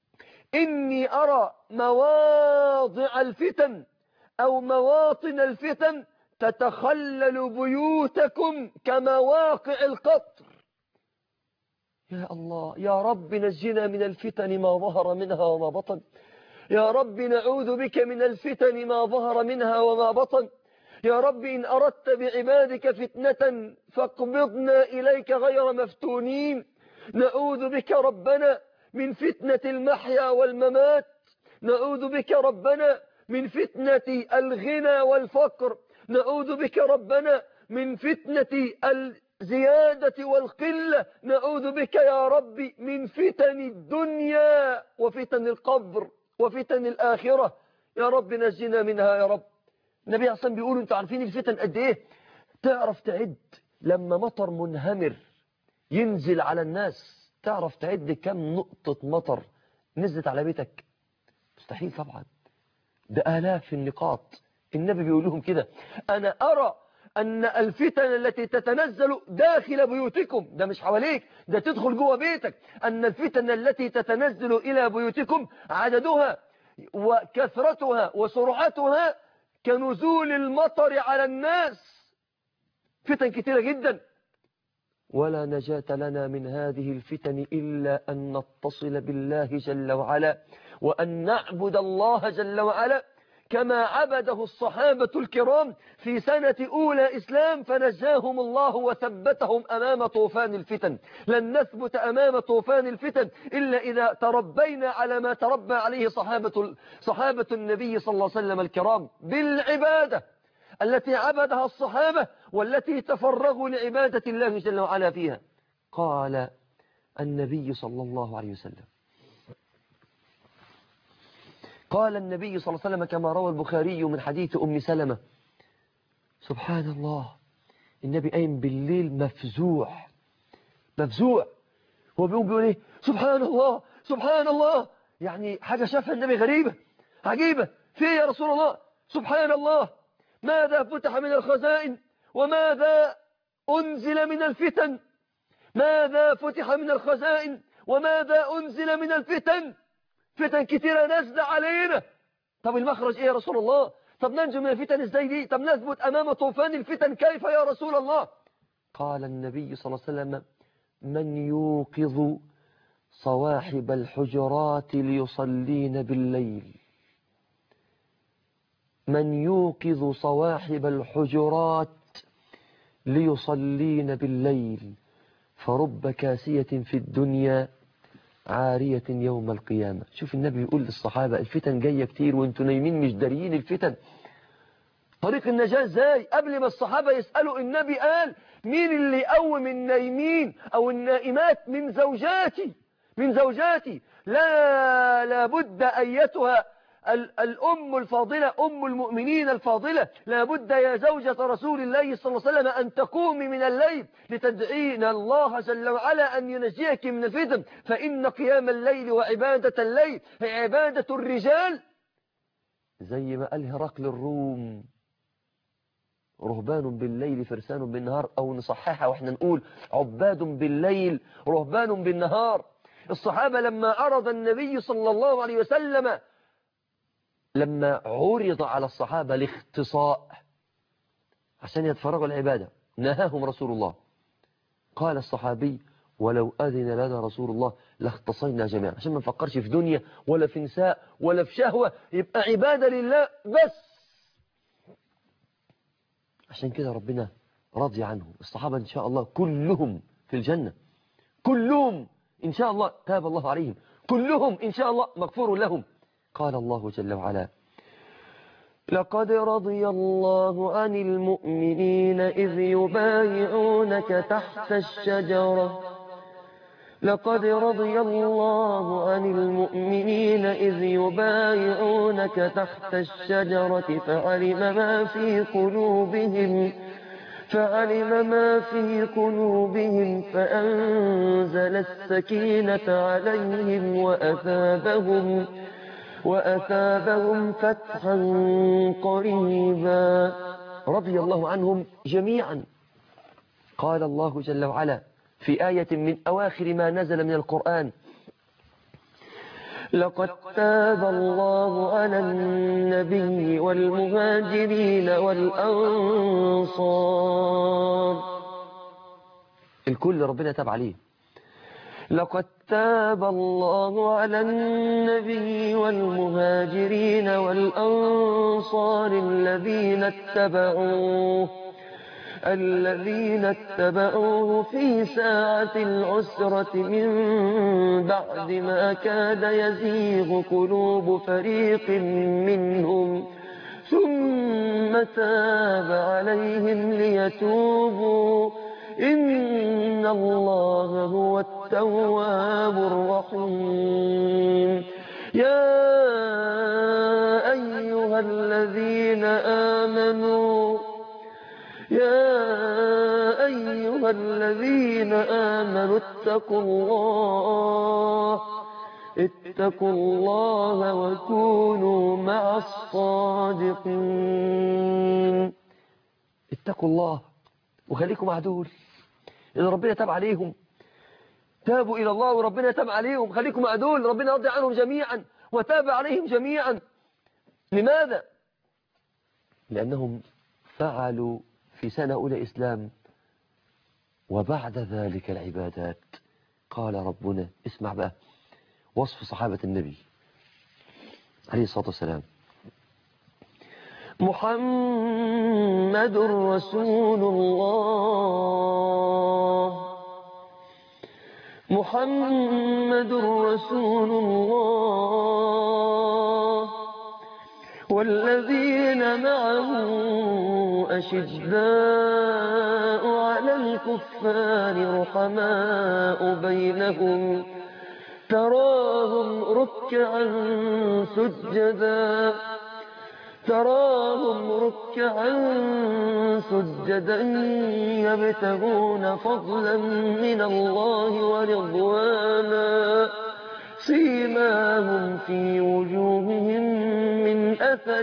إني أرى مواضع الفتن أو مواطن الفتن تتخلل بيوتكم كمواقع القطر يا الله يا رب نجنا من الفتن ما ظهر منها وما بطن يا رب نعوذ بك من الفتن ما ظهر منها وما بطن يا رب إن أردت بعبادك فتنة فاقبضنا إليك غير مفتونين نعوذ بك ربنا من فتنة المحيا والممات نعوذ بك ربنا من فتنة الغنى والفقر نعوذ بك ربنا من فتنة الزيادة والقلة نعوذ بك يا رب من فتن الدنيا وفتن القبر وفتن الآخرة يا رب نجنا منها يا رب النبي عليه الصلاة بيقول انتوا عارفين الفتن قد ايه تعرف تعد لما مطر منهمر ينزل على الناس تعرف تعد كم نقطة مطر نزلت على بيتك مستحيل طبعا ده آلاف النقاط النبي بيقول لهم كده أنا أرى أن الفتن التي تتنزل داخل بيوتكم ده مش حواليك ده تدخل جوه بيتك أن الفتن التي تتنزل إلى بيوتكم عددها وكثرتها وسرعتها كنزول المطر على الناس فتن كثيرة جدا ولا نجاة لنا من هذه الفتن إلا أن نتصل بالله جل وعلا وأن نعبد الله جل وعلا كما عبده الصحابة الكرام في سنة أولى إسلام فنجاهم الله وثبتهم أمام طوفان الفتن لن نثبت أمام طوفان الفتن إلا إذا تربينا على ما تربى عليه صحابة, صحابة النبي صلى الله عليه وسلم الكرام بالعبادة التي عبدها الصحابة والتي تفرغوا لعبادة الله جل وعلا فيها قال النبي صلى الله عليه وسلم قال النبي صلى الله عليه وسلم كما روى البخاري من حديث أم سلمة سبحان الله النبي قايم بالليل مفزوع مفزوع هو بيقوم بيقول ايه سبحان الله سبحان الله يعني حاجة شافها النبي غريبة عجيبة في يا رسول الله سبحان الله ماذا فتح من الخزائن وماذا أنزل من الفتن ماذا فتح من الخزائن وماذا أنزل من الفتن فتن كتيرة نازلة علينا طب المخرج ايه يا رسول الله طب ننجو من الفتن ازاي دي طب نثبت امام طوفان الفتن كيف يا رسول الله قال النبي صلى الله عليه وسلم من يوقظ صواحب الحجرات ليصلين بالليل من يوقظ صواحب الحجرات ليصلين بالليل فرب كاسية في الدنيا عارية يوم القيامة شوف النبي يقول للصحابة الفتن جاية كتير وانتوا نايمين مش داريين الفتن طريق النجاة ازاي قبل ما الصحابة يسألوا النبي قال مين اللي يقوم النايمين او النائمات من زوجاتي من زوجاتي لا لابد ايتها الأم الفاضلة أم المؤمنين الفاضلة لابد يا زوجة رسول الله صلى الله عليه وسلم أن تقومي من الليل لتدعين الله جل وعلا أن ينجيك من الفتن فإن قيام الليل وعبادة الليل هي عبادة الرجال زي ما قال هرقل الروم رهبان بالليل فرسان بالنهار أو نصححها وإحنا نقول عباد بالليل رهبان بالنهار الصحابة لما عرض النبي صلى الله عليه وسلم لما عرض على الصحابة الاختصاء عشان يتفرغوا العبادة نهاهم رسول الله قال الصحابي ولو أذن لنا رسول الله لاختصينا جميعا عشان ما نفكرش في دنيا ولا في نساء ولا في شهوة يبقى عبادة لله بس عشان كده ربنا راضي عنهم الصحابة إن شاء الله كلهم في الجنة كلهم إن شاء الله تاب الله عليهم كلهم إن شاء الله مغفور لهم قال الله جل وعلا لقد رضي الله عن المؤمنين إذ يبايعونك تحت الشجرة لقد رضي الله عن المؤمنين إذ يبايعونك تحت الشجرة فعلم ما في قلوبهم فعلم ما في قلوبهم فأنزل السكينة عليهم وأثابهم وأثابهم فتحا قريبا رضي الله عنهم جميعا قال الله جل وعلا في آية من أواخر ما نزل من القرآن لقد تاب الله على النبي والمهاجرين والأنصار الكل ربنا تاب عليه لقد تاب الله على النبي والمهاجرين والأنصار الذين اتبعوه الذين اتبعوه في ساعة العسرة من بعد ما كاد يزيغ قلوب فريق منهم ثم تاب عليهم ليتوبوا إن الله هو التواب الرحيم يا أيها الذين آمنوا يا أيها الذين آمنوا اتقوا الله اتقوا الله وكونوا مع الصادقين اتقوا الله وخليكم مع دول إن ربنا تاب عليهم تابوا إلى الله وربنا تاب عليهم خليكم مع دول ربنا رضي عنهم جميعا وتاب عليهم جميعا لماذا؟ لأنهم فعلوا في سنة أولى إسلام وبعد ذلك العبادات قال ربنا اسمع بقى وصف صحابة النبي عليه الصلاة والسلام محمد رسول الله محمد رسول الله والذين معه أشداء على الكفار رحماء بينهم تراهم ركعا سجدا تراهم ركعا سجدا يبتغون فضلا من الله ورضوانا سيماهم في وجوههم من أثر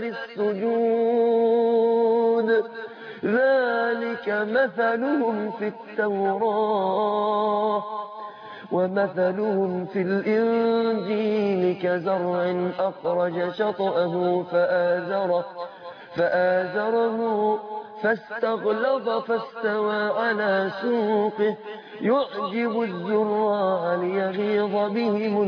السجود ذلك مثلهم في التوراة ومثلهم في الإنجيل كزرع أخرج شطأه فآزره, فآزره فاستغلظ فاستوى على سوقه يعجب الزراع ليغيظ بهم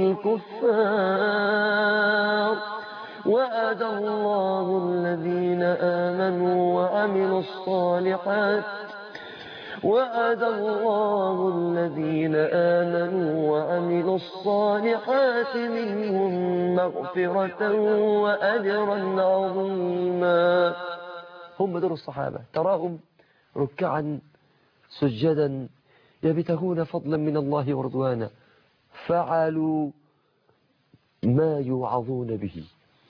الكفار وعد الله الذين آمنوا وعملوا الصالحات وعد الله الذين آمنوا وعملوا الصالحات منهم مغفرة وأجرا عظيما هم دول الصحابة تراهم ركعا سجدا يبتغون فضلا من الله ورضوانا فعلوا ما يوعظون به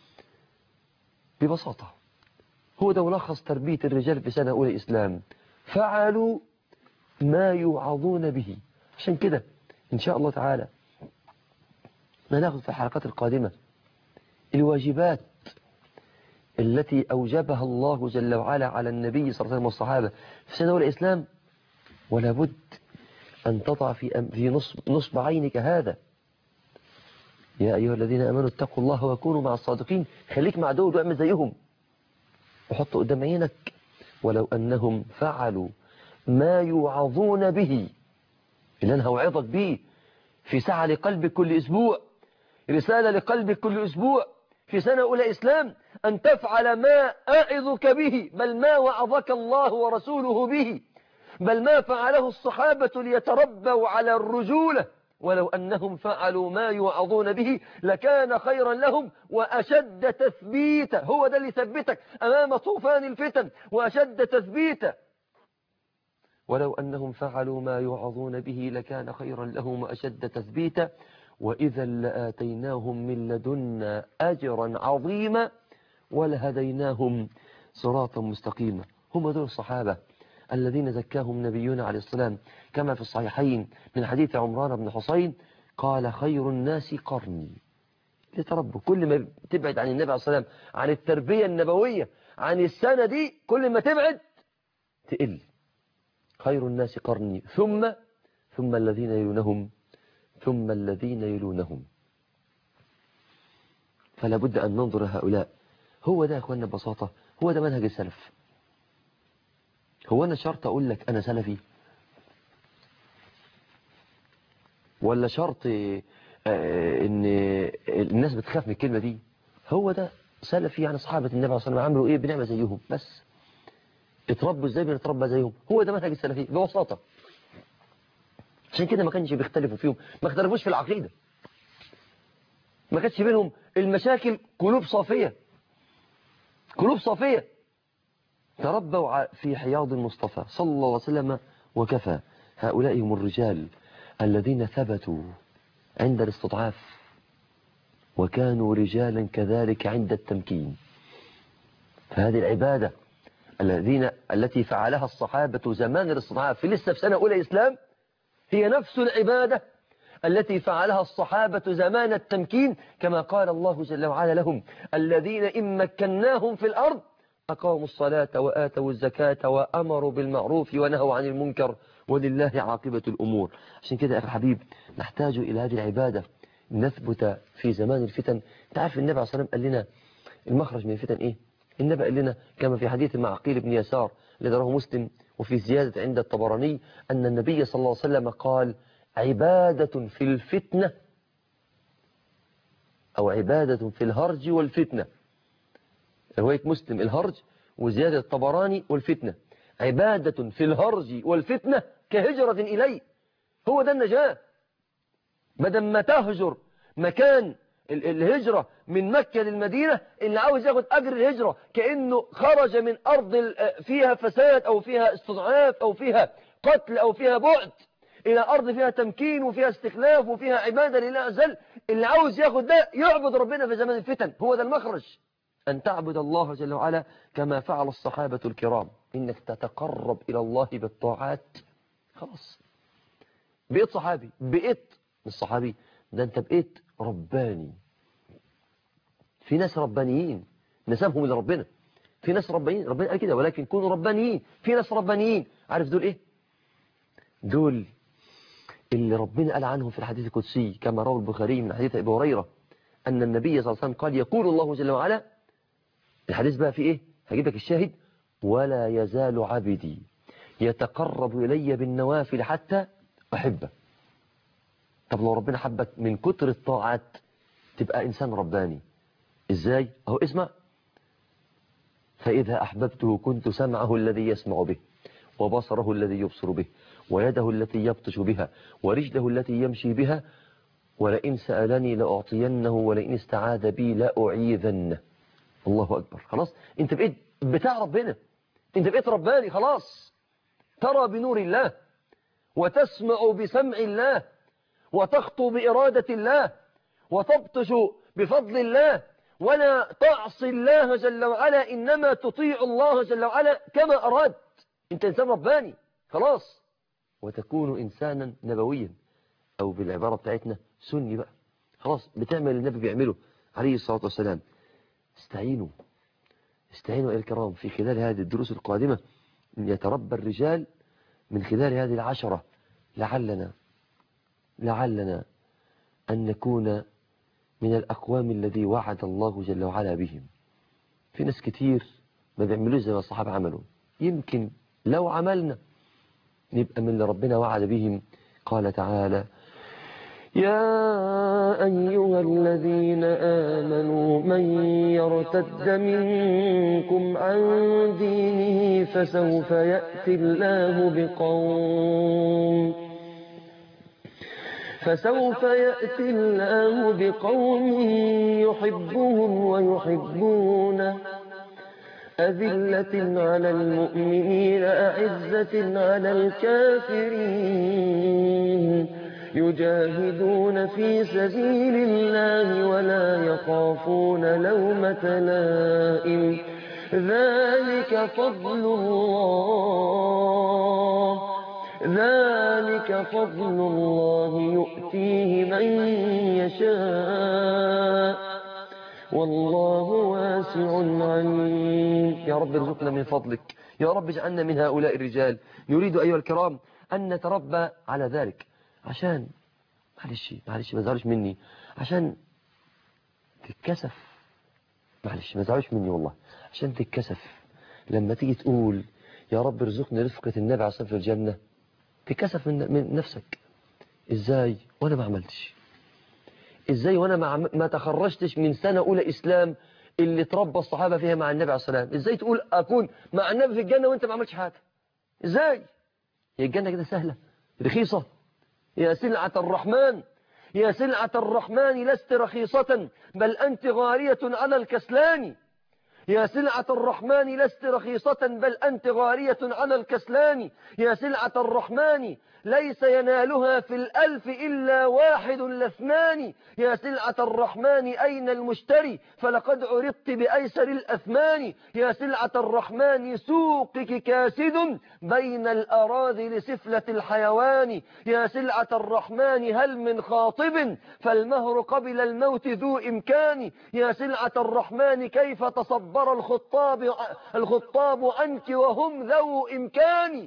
ببساطة هو ده ملخص تربية الرجال في سنة أولى إسلام فعلوا ما يوعظون به عشان كده إن شاء الله تعالى ناخذ في الحلقات القادمة الواجبات التي أوجبها الله جل وعلا على النبي صلى الله عليه وسلم والصحابة في سنة أولى الإسلام ولا بد أن تضع في في نصب, نصب عينك هذا يا أيها الذين أمنوا اتقوا الله وكونوا مع الصادقين خليك مع دول واعمل زيهم وحط قدام عينك ولو أنهم فعلوا ما يوعظون به اللي أنا هوعظك به في ساعة لقلبك كل أسبوع رسالة لقلبك كل أسبوع في سنة أولى إسلام أن تفعل ما أعظك به بل ما وعظك الله ورسوله به بل ما فعله الصحابة ليتربوا على الرجولة ولو أنهم فعلوا ما يوعظون به لكان خيرا لهم وأشد تثبيتا هو ده اللي يثبتك أمام طوفان الفتن وأشد تثبيتا ولو أنهم فعلوا ما يوعظون به لكان خيرا لهم وأشد تثبيتا وإذا لآتيناهم من لدنا أجرا عظيما ولهديناهم صراطا مستقيما هم دول الصحابة الذين زكاهم نبينا عليه السلام كما في الصحيحين من حديث عمران بن حسين قال خير الناس قرني يتربوا كل ما تبعد عن النبي عليه السلام عن التربية النبوية عن السنة دي كل ما تبعد تقل خير الناس قرني ثم ثم الذين يلونهم ثم الذين يلونهم فلا بد أن ننظر هؤلاء هو ده يا أخوانا ببساطة هو ده منهج السلف هو أنا شرط أقول لك أنا سلفي ولا شرط آه، ان الناس بتخاف من الكلمة دي هو ده سلفي يعني أصحابة النبي صلى الله عليه وسلم عملوا إيه بنعمة زيهم بس اتربوا ازاي بنتربى زيهم هو ده منهج السلفي ببساطة عشان كده ما كانش بيختلفوا فيهم ما اختلفوش في العقيدة ما كانش بينهم المشاكل قلوب صافية قلوب صافية تربوا ع- في حياض المصطفى صلى الله عليه وسلم وكفى هؤلاء هم الرجال الذين ثبتوا عند الاستضعاف وكانوا رجالا كذلك عند التمكين فهذه العبادة الذين التي فعلها الصحابة زمان الاستضعاف في لسه في سنة أولى إسلام هي نفس العبادة التي فعلها الصحابة زمان التمكين كما قال الله جل وعلا لهم الذين إن مكناهم في الأرض أقاموا الصلاة وآتوا الزكاة وأمروا بالمعروف ونهوا عن المنكر ولله عاقبة الأمور عشان كده يا أخي الحبيب نحتاج إلى هذه العبادة نثبت في زمان الفتن تعرف النبي عليه الصلاة والسلام قال لنا المخرج من الفتن إيه النبي قال لنا كما في حديث مع عقيل بن يسار الذي رواه مسلم وفي زيادة عند الطبراني أن النبي صلى الله عليه وسلم قال عبادة في الفتنة أو عبادة في الهرج والفتنة رواية مسلم الهرج وزيادة الطبراني والفتنة عبادة في الهرج والفتنة كهجرة إلي هو ده النجاة بدل ما تهجر مكان ال- الهجرة من مكة للمدينة اللي عاوز ياخد أجر الهجرة كأنه خرج من أرض ال- فيها فساد أو فيها استضعاف أو فيها قتل أو فيها بعد إلى أرض فيها تمكين وفيها استخلاف وفيها عبادة لله عز وجل اللي عاوز ياخد ده يعبد ربنا في زمان الفتن هو ده المخرج أن تعبد الله جل وعلا كما فعل الصحابة الكرام إنك تتقرب إلى الله بالطاعات خلاص بقيت صحابي بقيت مش صحابي ده أنت بقيت رباني في ناس ربانيين نسبهم إلى ربنا في ناس ربانيين ربنا قال كده ولكن كونوا ربانيين في ناس ربانيين عارف دول إيه دول اللي ربنا قال عنهم في الحديث القدسي كما روى البخاري من حديث أبي هريرة أن النبي صلى الله عليه وسلم قال يقول الله جل وعلا الحديث بقى في إيه هجيب لك الشاهد ولا يزال عبدي يتقرب إلي بالنوافل حتى أحبه طب لو ربنا حبك من كتر الطاعات تبقى إنسان رباني إزاي أهو اسمع فإذا أحببته كنت سمعه الذي يسمع به وبصره الذي يبصر به ويده التي يبطش بها ورجله التي يمشي بها ولئن سألني لأعطينه ولئن استعاذ بي لأعيذنه الله أكبر خلاص انت بقيت بتاع ربنا انت بقيت رباني خلاص ترى بنور الله وتسمع بسمع الله وتخطو بإرادة الله وتبطش بفضل الله ولا تعصي الله جل وعلا إنما تطيع الله جل وعلا كما أراد انت إنسان رباني خلاص وتكون إنسانا نبويا أو بالعبارة بتاعتنا سني بقى خلاص بتعمل النبي بيعمله عليه الصلاة والسلام استعينوا استعينوا يا الكرام في خلال هذه الدروس القادمة أن يتربى الرجال من خلال هذه العشرة لعلنا لعلنا أن نكون من الأقوام الذي وعد الله جل وعلا بهم في ناس كتير ما بيعملوش زي ما الصحابة عملوا يمكن لو عملنا نبقى من اللي ربنا وعد بهم قال تعالى يا أيها الذين آمنوا من يرتد منكم عن دينه فسوف يأتي الله بقوم فسوف يأتي الله بقوم يحبهم ويحبونه أذلة على المؤمنين أعزة على الكافرين يجاهدون في سبيل الله ولا يخافون لومة لائم ذلك فضل الله ذلك فضل الله يؤتيه من يشاء والله واسع عليم يا رب ارزقنا من فضلك يا رب اجعلنا من هؤلاء الرجال نريد أيها الكرام أن نتربى على ذلك عشان معلش معلش ما تزعلوش مني عشان تتكسف معلش ما تزعلوش مني والله عشان تتكسف لما تيجي تقول يا رب ارزقني رفقة النبي عليه الصلاة في الجنة تتكسف من, من نفسك ازاي وانا ما عملتش ازاي وانا ما, ما تخرجتش من سنة اولى اسلام اللي تربى الصحابة فيها مع النبي عليه الصلاة والسلام ازاي تقول اكون مع النبي في الجنة وانت ما عملتش حاجة ازاي هي الجنة كده سهلة رخيصة يا سلعة الرحمن يا سلعة الرحمن لست رخيصة بل أنت غالية على الكسلان يا سلعة الرحمن لست رخيصة بل أنت غالية على الكسلان يا سلعة الرحمن ليس ينالها في الألف إلا واحد لاثنان يا سلعة الرحمن أين المشتري فلقد عرضت بأيسر الأثمان يا سلعة الرحمن سوقك كاسد بين الأراضي سفلة الحيوان يا سلعة الرحمن هل من خاطب فالمهر قبل الموت ذو إمكان يا سلعة الرحمن كيف تصبر الخطاب, الخطاب عنك وهم ذو إمكان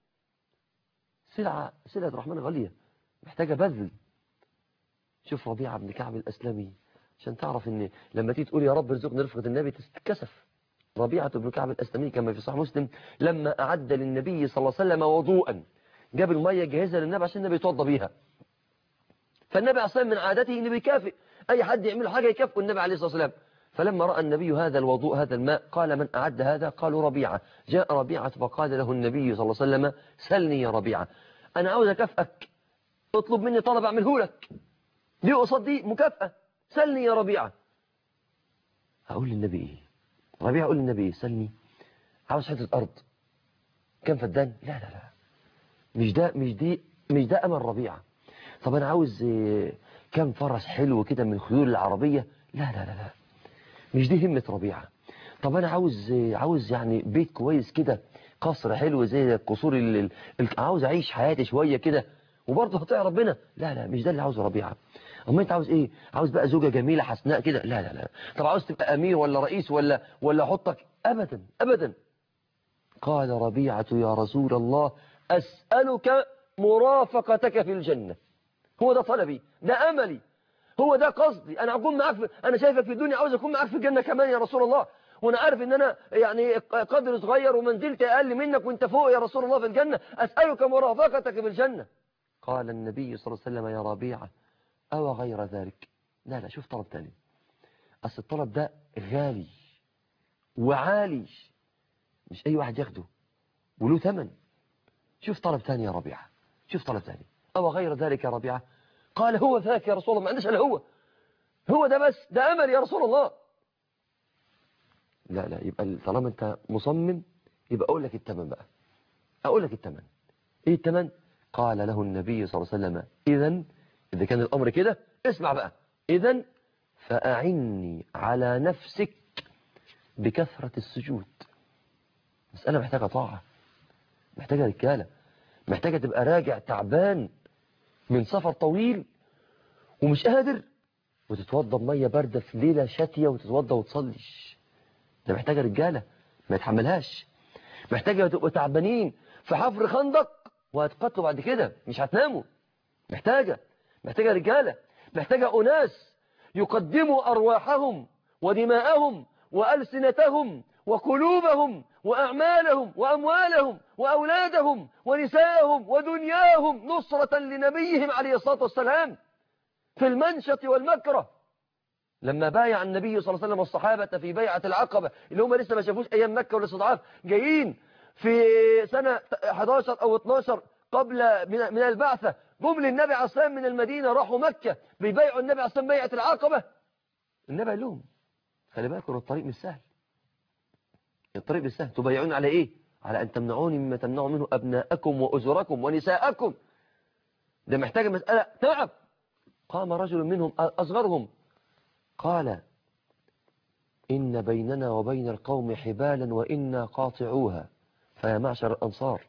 سلعة سلعة الرحمن غالية محتاجة بذل شوف ربيعة بن كعب الأسلمي عشان تعرف ان لما تيجي تقول يا رب ارزقني رفقة النبي تتكسف ربيعة بن كعب الأسلمي كما في صحيح مسلم لما أعد للنبي صلى الله عليه وسلم وضوءا جاب المية جهزها للنبي عشان النبي يتوضى بيها فالنبي أصلا من عادته انه بيكافئ أي حد يعمل حاجة يكافئ النبي عليه الصلاة والسلام فلما رأى النبي هذا الوضوء هذا الماء قال من أعد هذا قالوا ربيعة جاء ربيعة فقال له النبي صلى الله عليه وسلم سلني يا ربيعة أنا عاوز أكافئك اطلب مني طلب أعمله لك دي قصاد دي مكافأة سلني يا ربيعة أقول للنبي إيه ربيعة أقول للنبي إيه سلني عاوز حتة أرض كم فدان لا لا لا مش ده مش دي مش ده أمل ربيعة طب أنا عاوز كم فرس حلو كده من خيول العربية لا لا لا لا مش دي همة ربيعة طب أنا عاوز عاوز يعني بيت كويس كده قصر حلو زي القصور اللي عاوز أعيش حياتي شوية كده وبرضه هطيع ربنا لا لا مش ده اللي عاوزه ربيعة أما أنت عاوز إيه عاوز بقى زوجة جميلة حسناء كده لا لا لا طب عاوز تبقى أمير ولا رئيس ولا ولا أحطك أبدا أبدا قال ربيعة يا رسول الله أسألك مرافقتك في الجنة هو ده طلبي ده أملي هو ده قصدي أنا أكون معاك في أنا شايفك في الدنيا عاوز أكون معاك في الجنة كمان يا رسول الله وانا عارف ان انا يعني قدر صغير ومنزلتي اقل منك وانت فوق يا رسول الله في الجنة اسألك مرافقتك في الجنة قال النبي صلى الله عليه وسلم يا ربيعة او غير ذلك لا لا شوف طلب تاني اصل الطلب ده غالي وعالي مش اي واحد ياخده وله ثمن شوف طلب ثاني يا ربيعة شوف طلب ثاني او غير ذلك يا ربيعة قال هو ذاك يا رسول الله ما عندش الا هو هو ده بس ده امل يا رسول الله لا لا يبقى طالما انت مصمم يبقى اقول لك الثمن بقى اقول لك الثمن ايه الثمن قال له النبي صلى الله عليه وسلم اذا اذا كان الامر كده اسمع بقى اذا فاعني على نفسك بكثرة السجود مسألة محتاجة طاعة محتاجة رجالة محتاجة تبقى راجع تعبان من سفر طويل ومش قادر وتتوضى بمية باردة في ليلة شاتية وتتوضى وتصليش ده محتاجة رجالة ما يتحملهاش محتاجة تبقوا تعبانين في حفر خندق وهتقتلوا بعد كده مش هتناموا محتاجة محتاجة رجالة محتاجة أناس يقدموا أرواحهم ودماءهم وألسنتهم وقلوبهم وأعمالهم وأموالهم وأولادهم ونساءهم ودنياهم نصرة لنبيهم عليه الصلاة والسلام في المنشط والمكره لما بايع النبي صلى الله عليه وسلم الصحابة في بيعة العقبة اللي هم لسه ما شافوش أيام مكة ولا استضعاف جايين في سنة 11 أو 12 قبل من البعثة جم للنبي عليه الصلاة من المدينة راحوا مكة بيبايعوا النبي عليه الصلاة بيعة العقبة النبي قال لهم خلي بالكم الطريق مش سهل الطريق مش سهل تبايعون على ايه على ان تمنعوني مما تمنعوا منه ابناءكم وازركم ونساءكم ده محتاج مسألة تعب قام رجل منهم اصغرهم قال إن بيننا وبين القوم حبالا وإنا قاطعوها فيا معشر الأنصار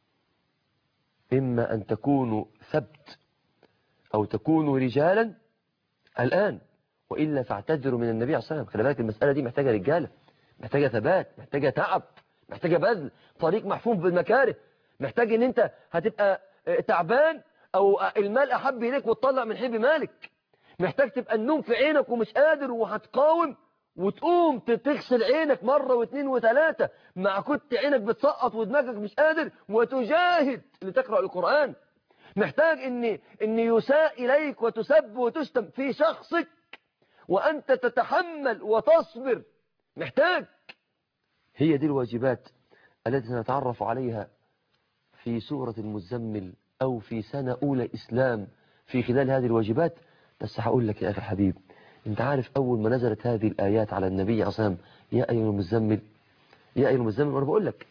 إما أن تكونوا ثبت أو تكونوا رجالا الآن وإلا فاعتذروا من النبي عليه الصلاة والسلام خلي بالك المسألة دي محتاجة رجالة محتاجة ثبات محتاجة تعب محتاجة بذل طريق محفوف بالمكاره محتاج ان انت هتبقى تعبان او المال احب اليك وتطلع من حب مالك محتاج تبقى النوم في عينك ومش قادر وهتقاوم وتقوم تغسل عينك مرة واثنين وثلاثة مع كنت عينك بتسقط ودماغك مش قادر وتجاهد لتقرأ القرآن محتاج ان, إن يساء إليك وتسب وتشتم في شخصك وأنت تتحمل وتصبر محتاج هي دي الواجبات التي نتعرف عليها في سورة المزمل أو في سنة أولى إسلام في خلال هذه الواجبات بس هقول لك يا أخي الحبيب انت عارف أول ما نزلت هذه الآيات على النبي عصام يا أيها المزمل يا أيها المزمل وأنا بقول لك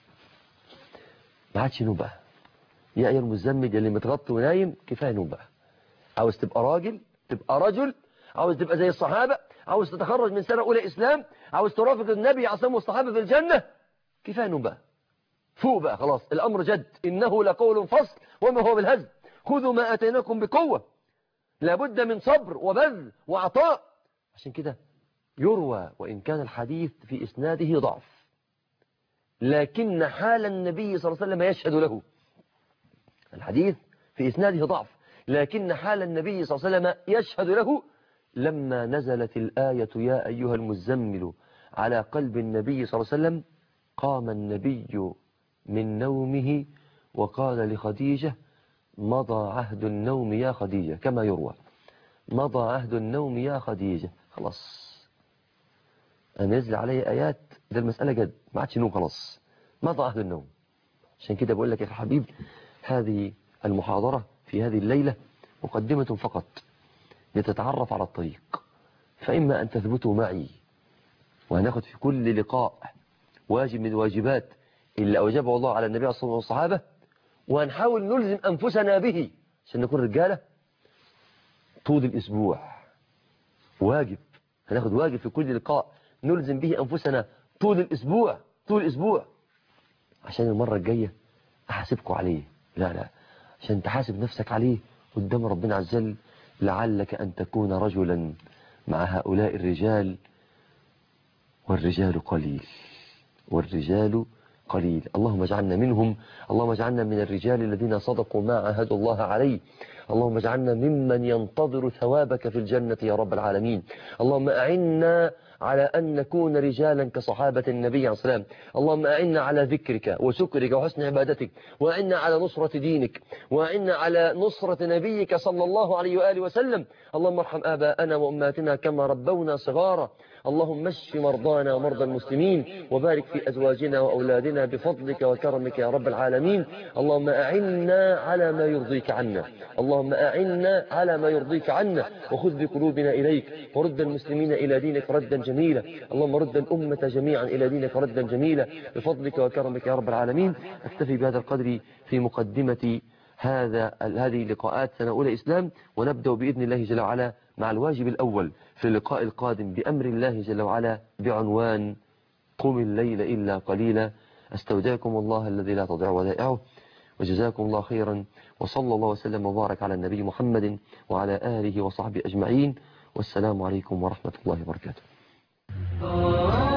ما عادش نوم بقى يا أيها المزمل اللي متغطي ونايم كفاية نوم بقى عاوز تبقى راجل تبقى رجل عاوز تبقى زي الصحابة عاوز تتخرج من سنة أولى إسلام عاوز ترافق النبي عصام والصحابة في الجنة كفاية نوم بقى فوق بقى خلاص الأمر جد إنه لقول فصل وما هو بالهزل خذوا ما أتيناكم بقوة لابد من صبر وبذل وعطاء عشان كده يروى وإن كان الحديث في إسناده ضعف لكن حال النبي صلى الله عليه وسلم يشهد له الحديث في إسناده ضعف لكن حال النبي صلى الله عليه وسلم يشهد له لما نزلت الآية يا أيها المزمل على قلب النبي صلى الله عليه وسلم قام النبي من نومه وقال لخديجة مضى عهد النوم يا خديجة كما يروى مضى عهد النوم يا خديجة خلاص أنا نزل علي آيات ده المسألة جد ما عادش نوم خلاص مضى عهد النوم عشان كده بقول لك يا حبيب هذه المحاضرة في هذه الليلة مقدمة فقط لتتعرف على الطريق فإما أن تثبتوا معي وهناخد في كل لقاء واجب من الواجبات اللي أوجبه الله على النبي صلى الله عليه وسلم والصحابة وهنحاول نلزم أنفسنا به عشان نكون رجالة طول الأسبوع واجب هناخد واجب في كل لقاء نلزم به أنفسنا طول الأسبوع طول الأسبوع عشان المرة الجاية أحاسبكم عليه لا لا عشان تحاسب نفسك عليه قدام ربنا عز وجل لعلك أن تكون رجلا مع هؤلاء الرجال والرجال قليل والرجال قليل اللهم اجعلنا منهم اللهم اجعلنا من الرجال الذين صدقوا ما عاهدوا الله عليه اللهم اجعلنا ممن ينتظر ثوابك في الجنة يا رب العالمين اللهم أعنا على أن نكون رجالا كصحابة النبي عليه الصلاة والسلام اللهم أعنا على ذكرك وشكرك وحسن عبادتك وأعنا على نصرة دينك وأعنا على نصرة نبيك صلى الله عليه وآله وسلم اللهم ارحم آباءنا وأماتنا كما ربونا صغارا اللهم اشف مرضانا ومرضى المسلمين وبارك في أزواجنا وأولادنا بفضلك وكرمك يا رب العالمين اللهم أعنا على ما يرضيك عنا اللهم أعنا على ما يرضيك عنا وخذ بقلوبنا إليك ورد المسلمين إلى دينك ردا جميلا اللهم رد الأمة جميعا إلى دينك ردا جميلا بفضلك وكرمك يا رب العالمين أكتفي بهذا القدر في مقدمة هذا هذه اللقاءات سنة أولى إسلام ونبدأ بإذن الله جل وعلا مع الواجب الأول في اللقاء القادم بأمر الله جل وعلا بعنوان قم الليل إلا قليلا استودعكم الله الذي لا تضيع ودائعه وجزاكم الله خيرا وصلى الله وسلم وبارك على النبي محمد وعلى آله وصحبه أجمعين والسلام عليكم ورحمة الله وبركاته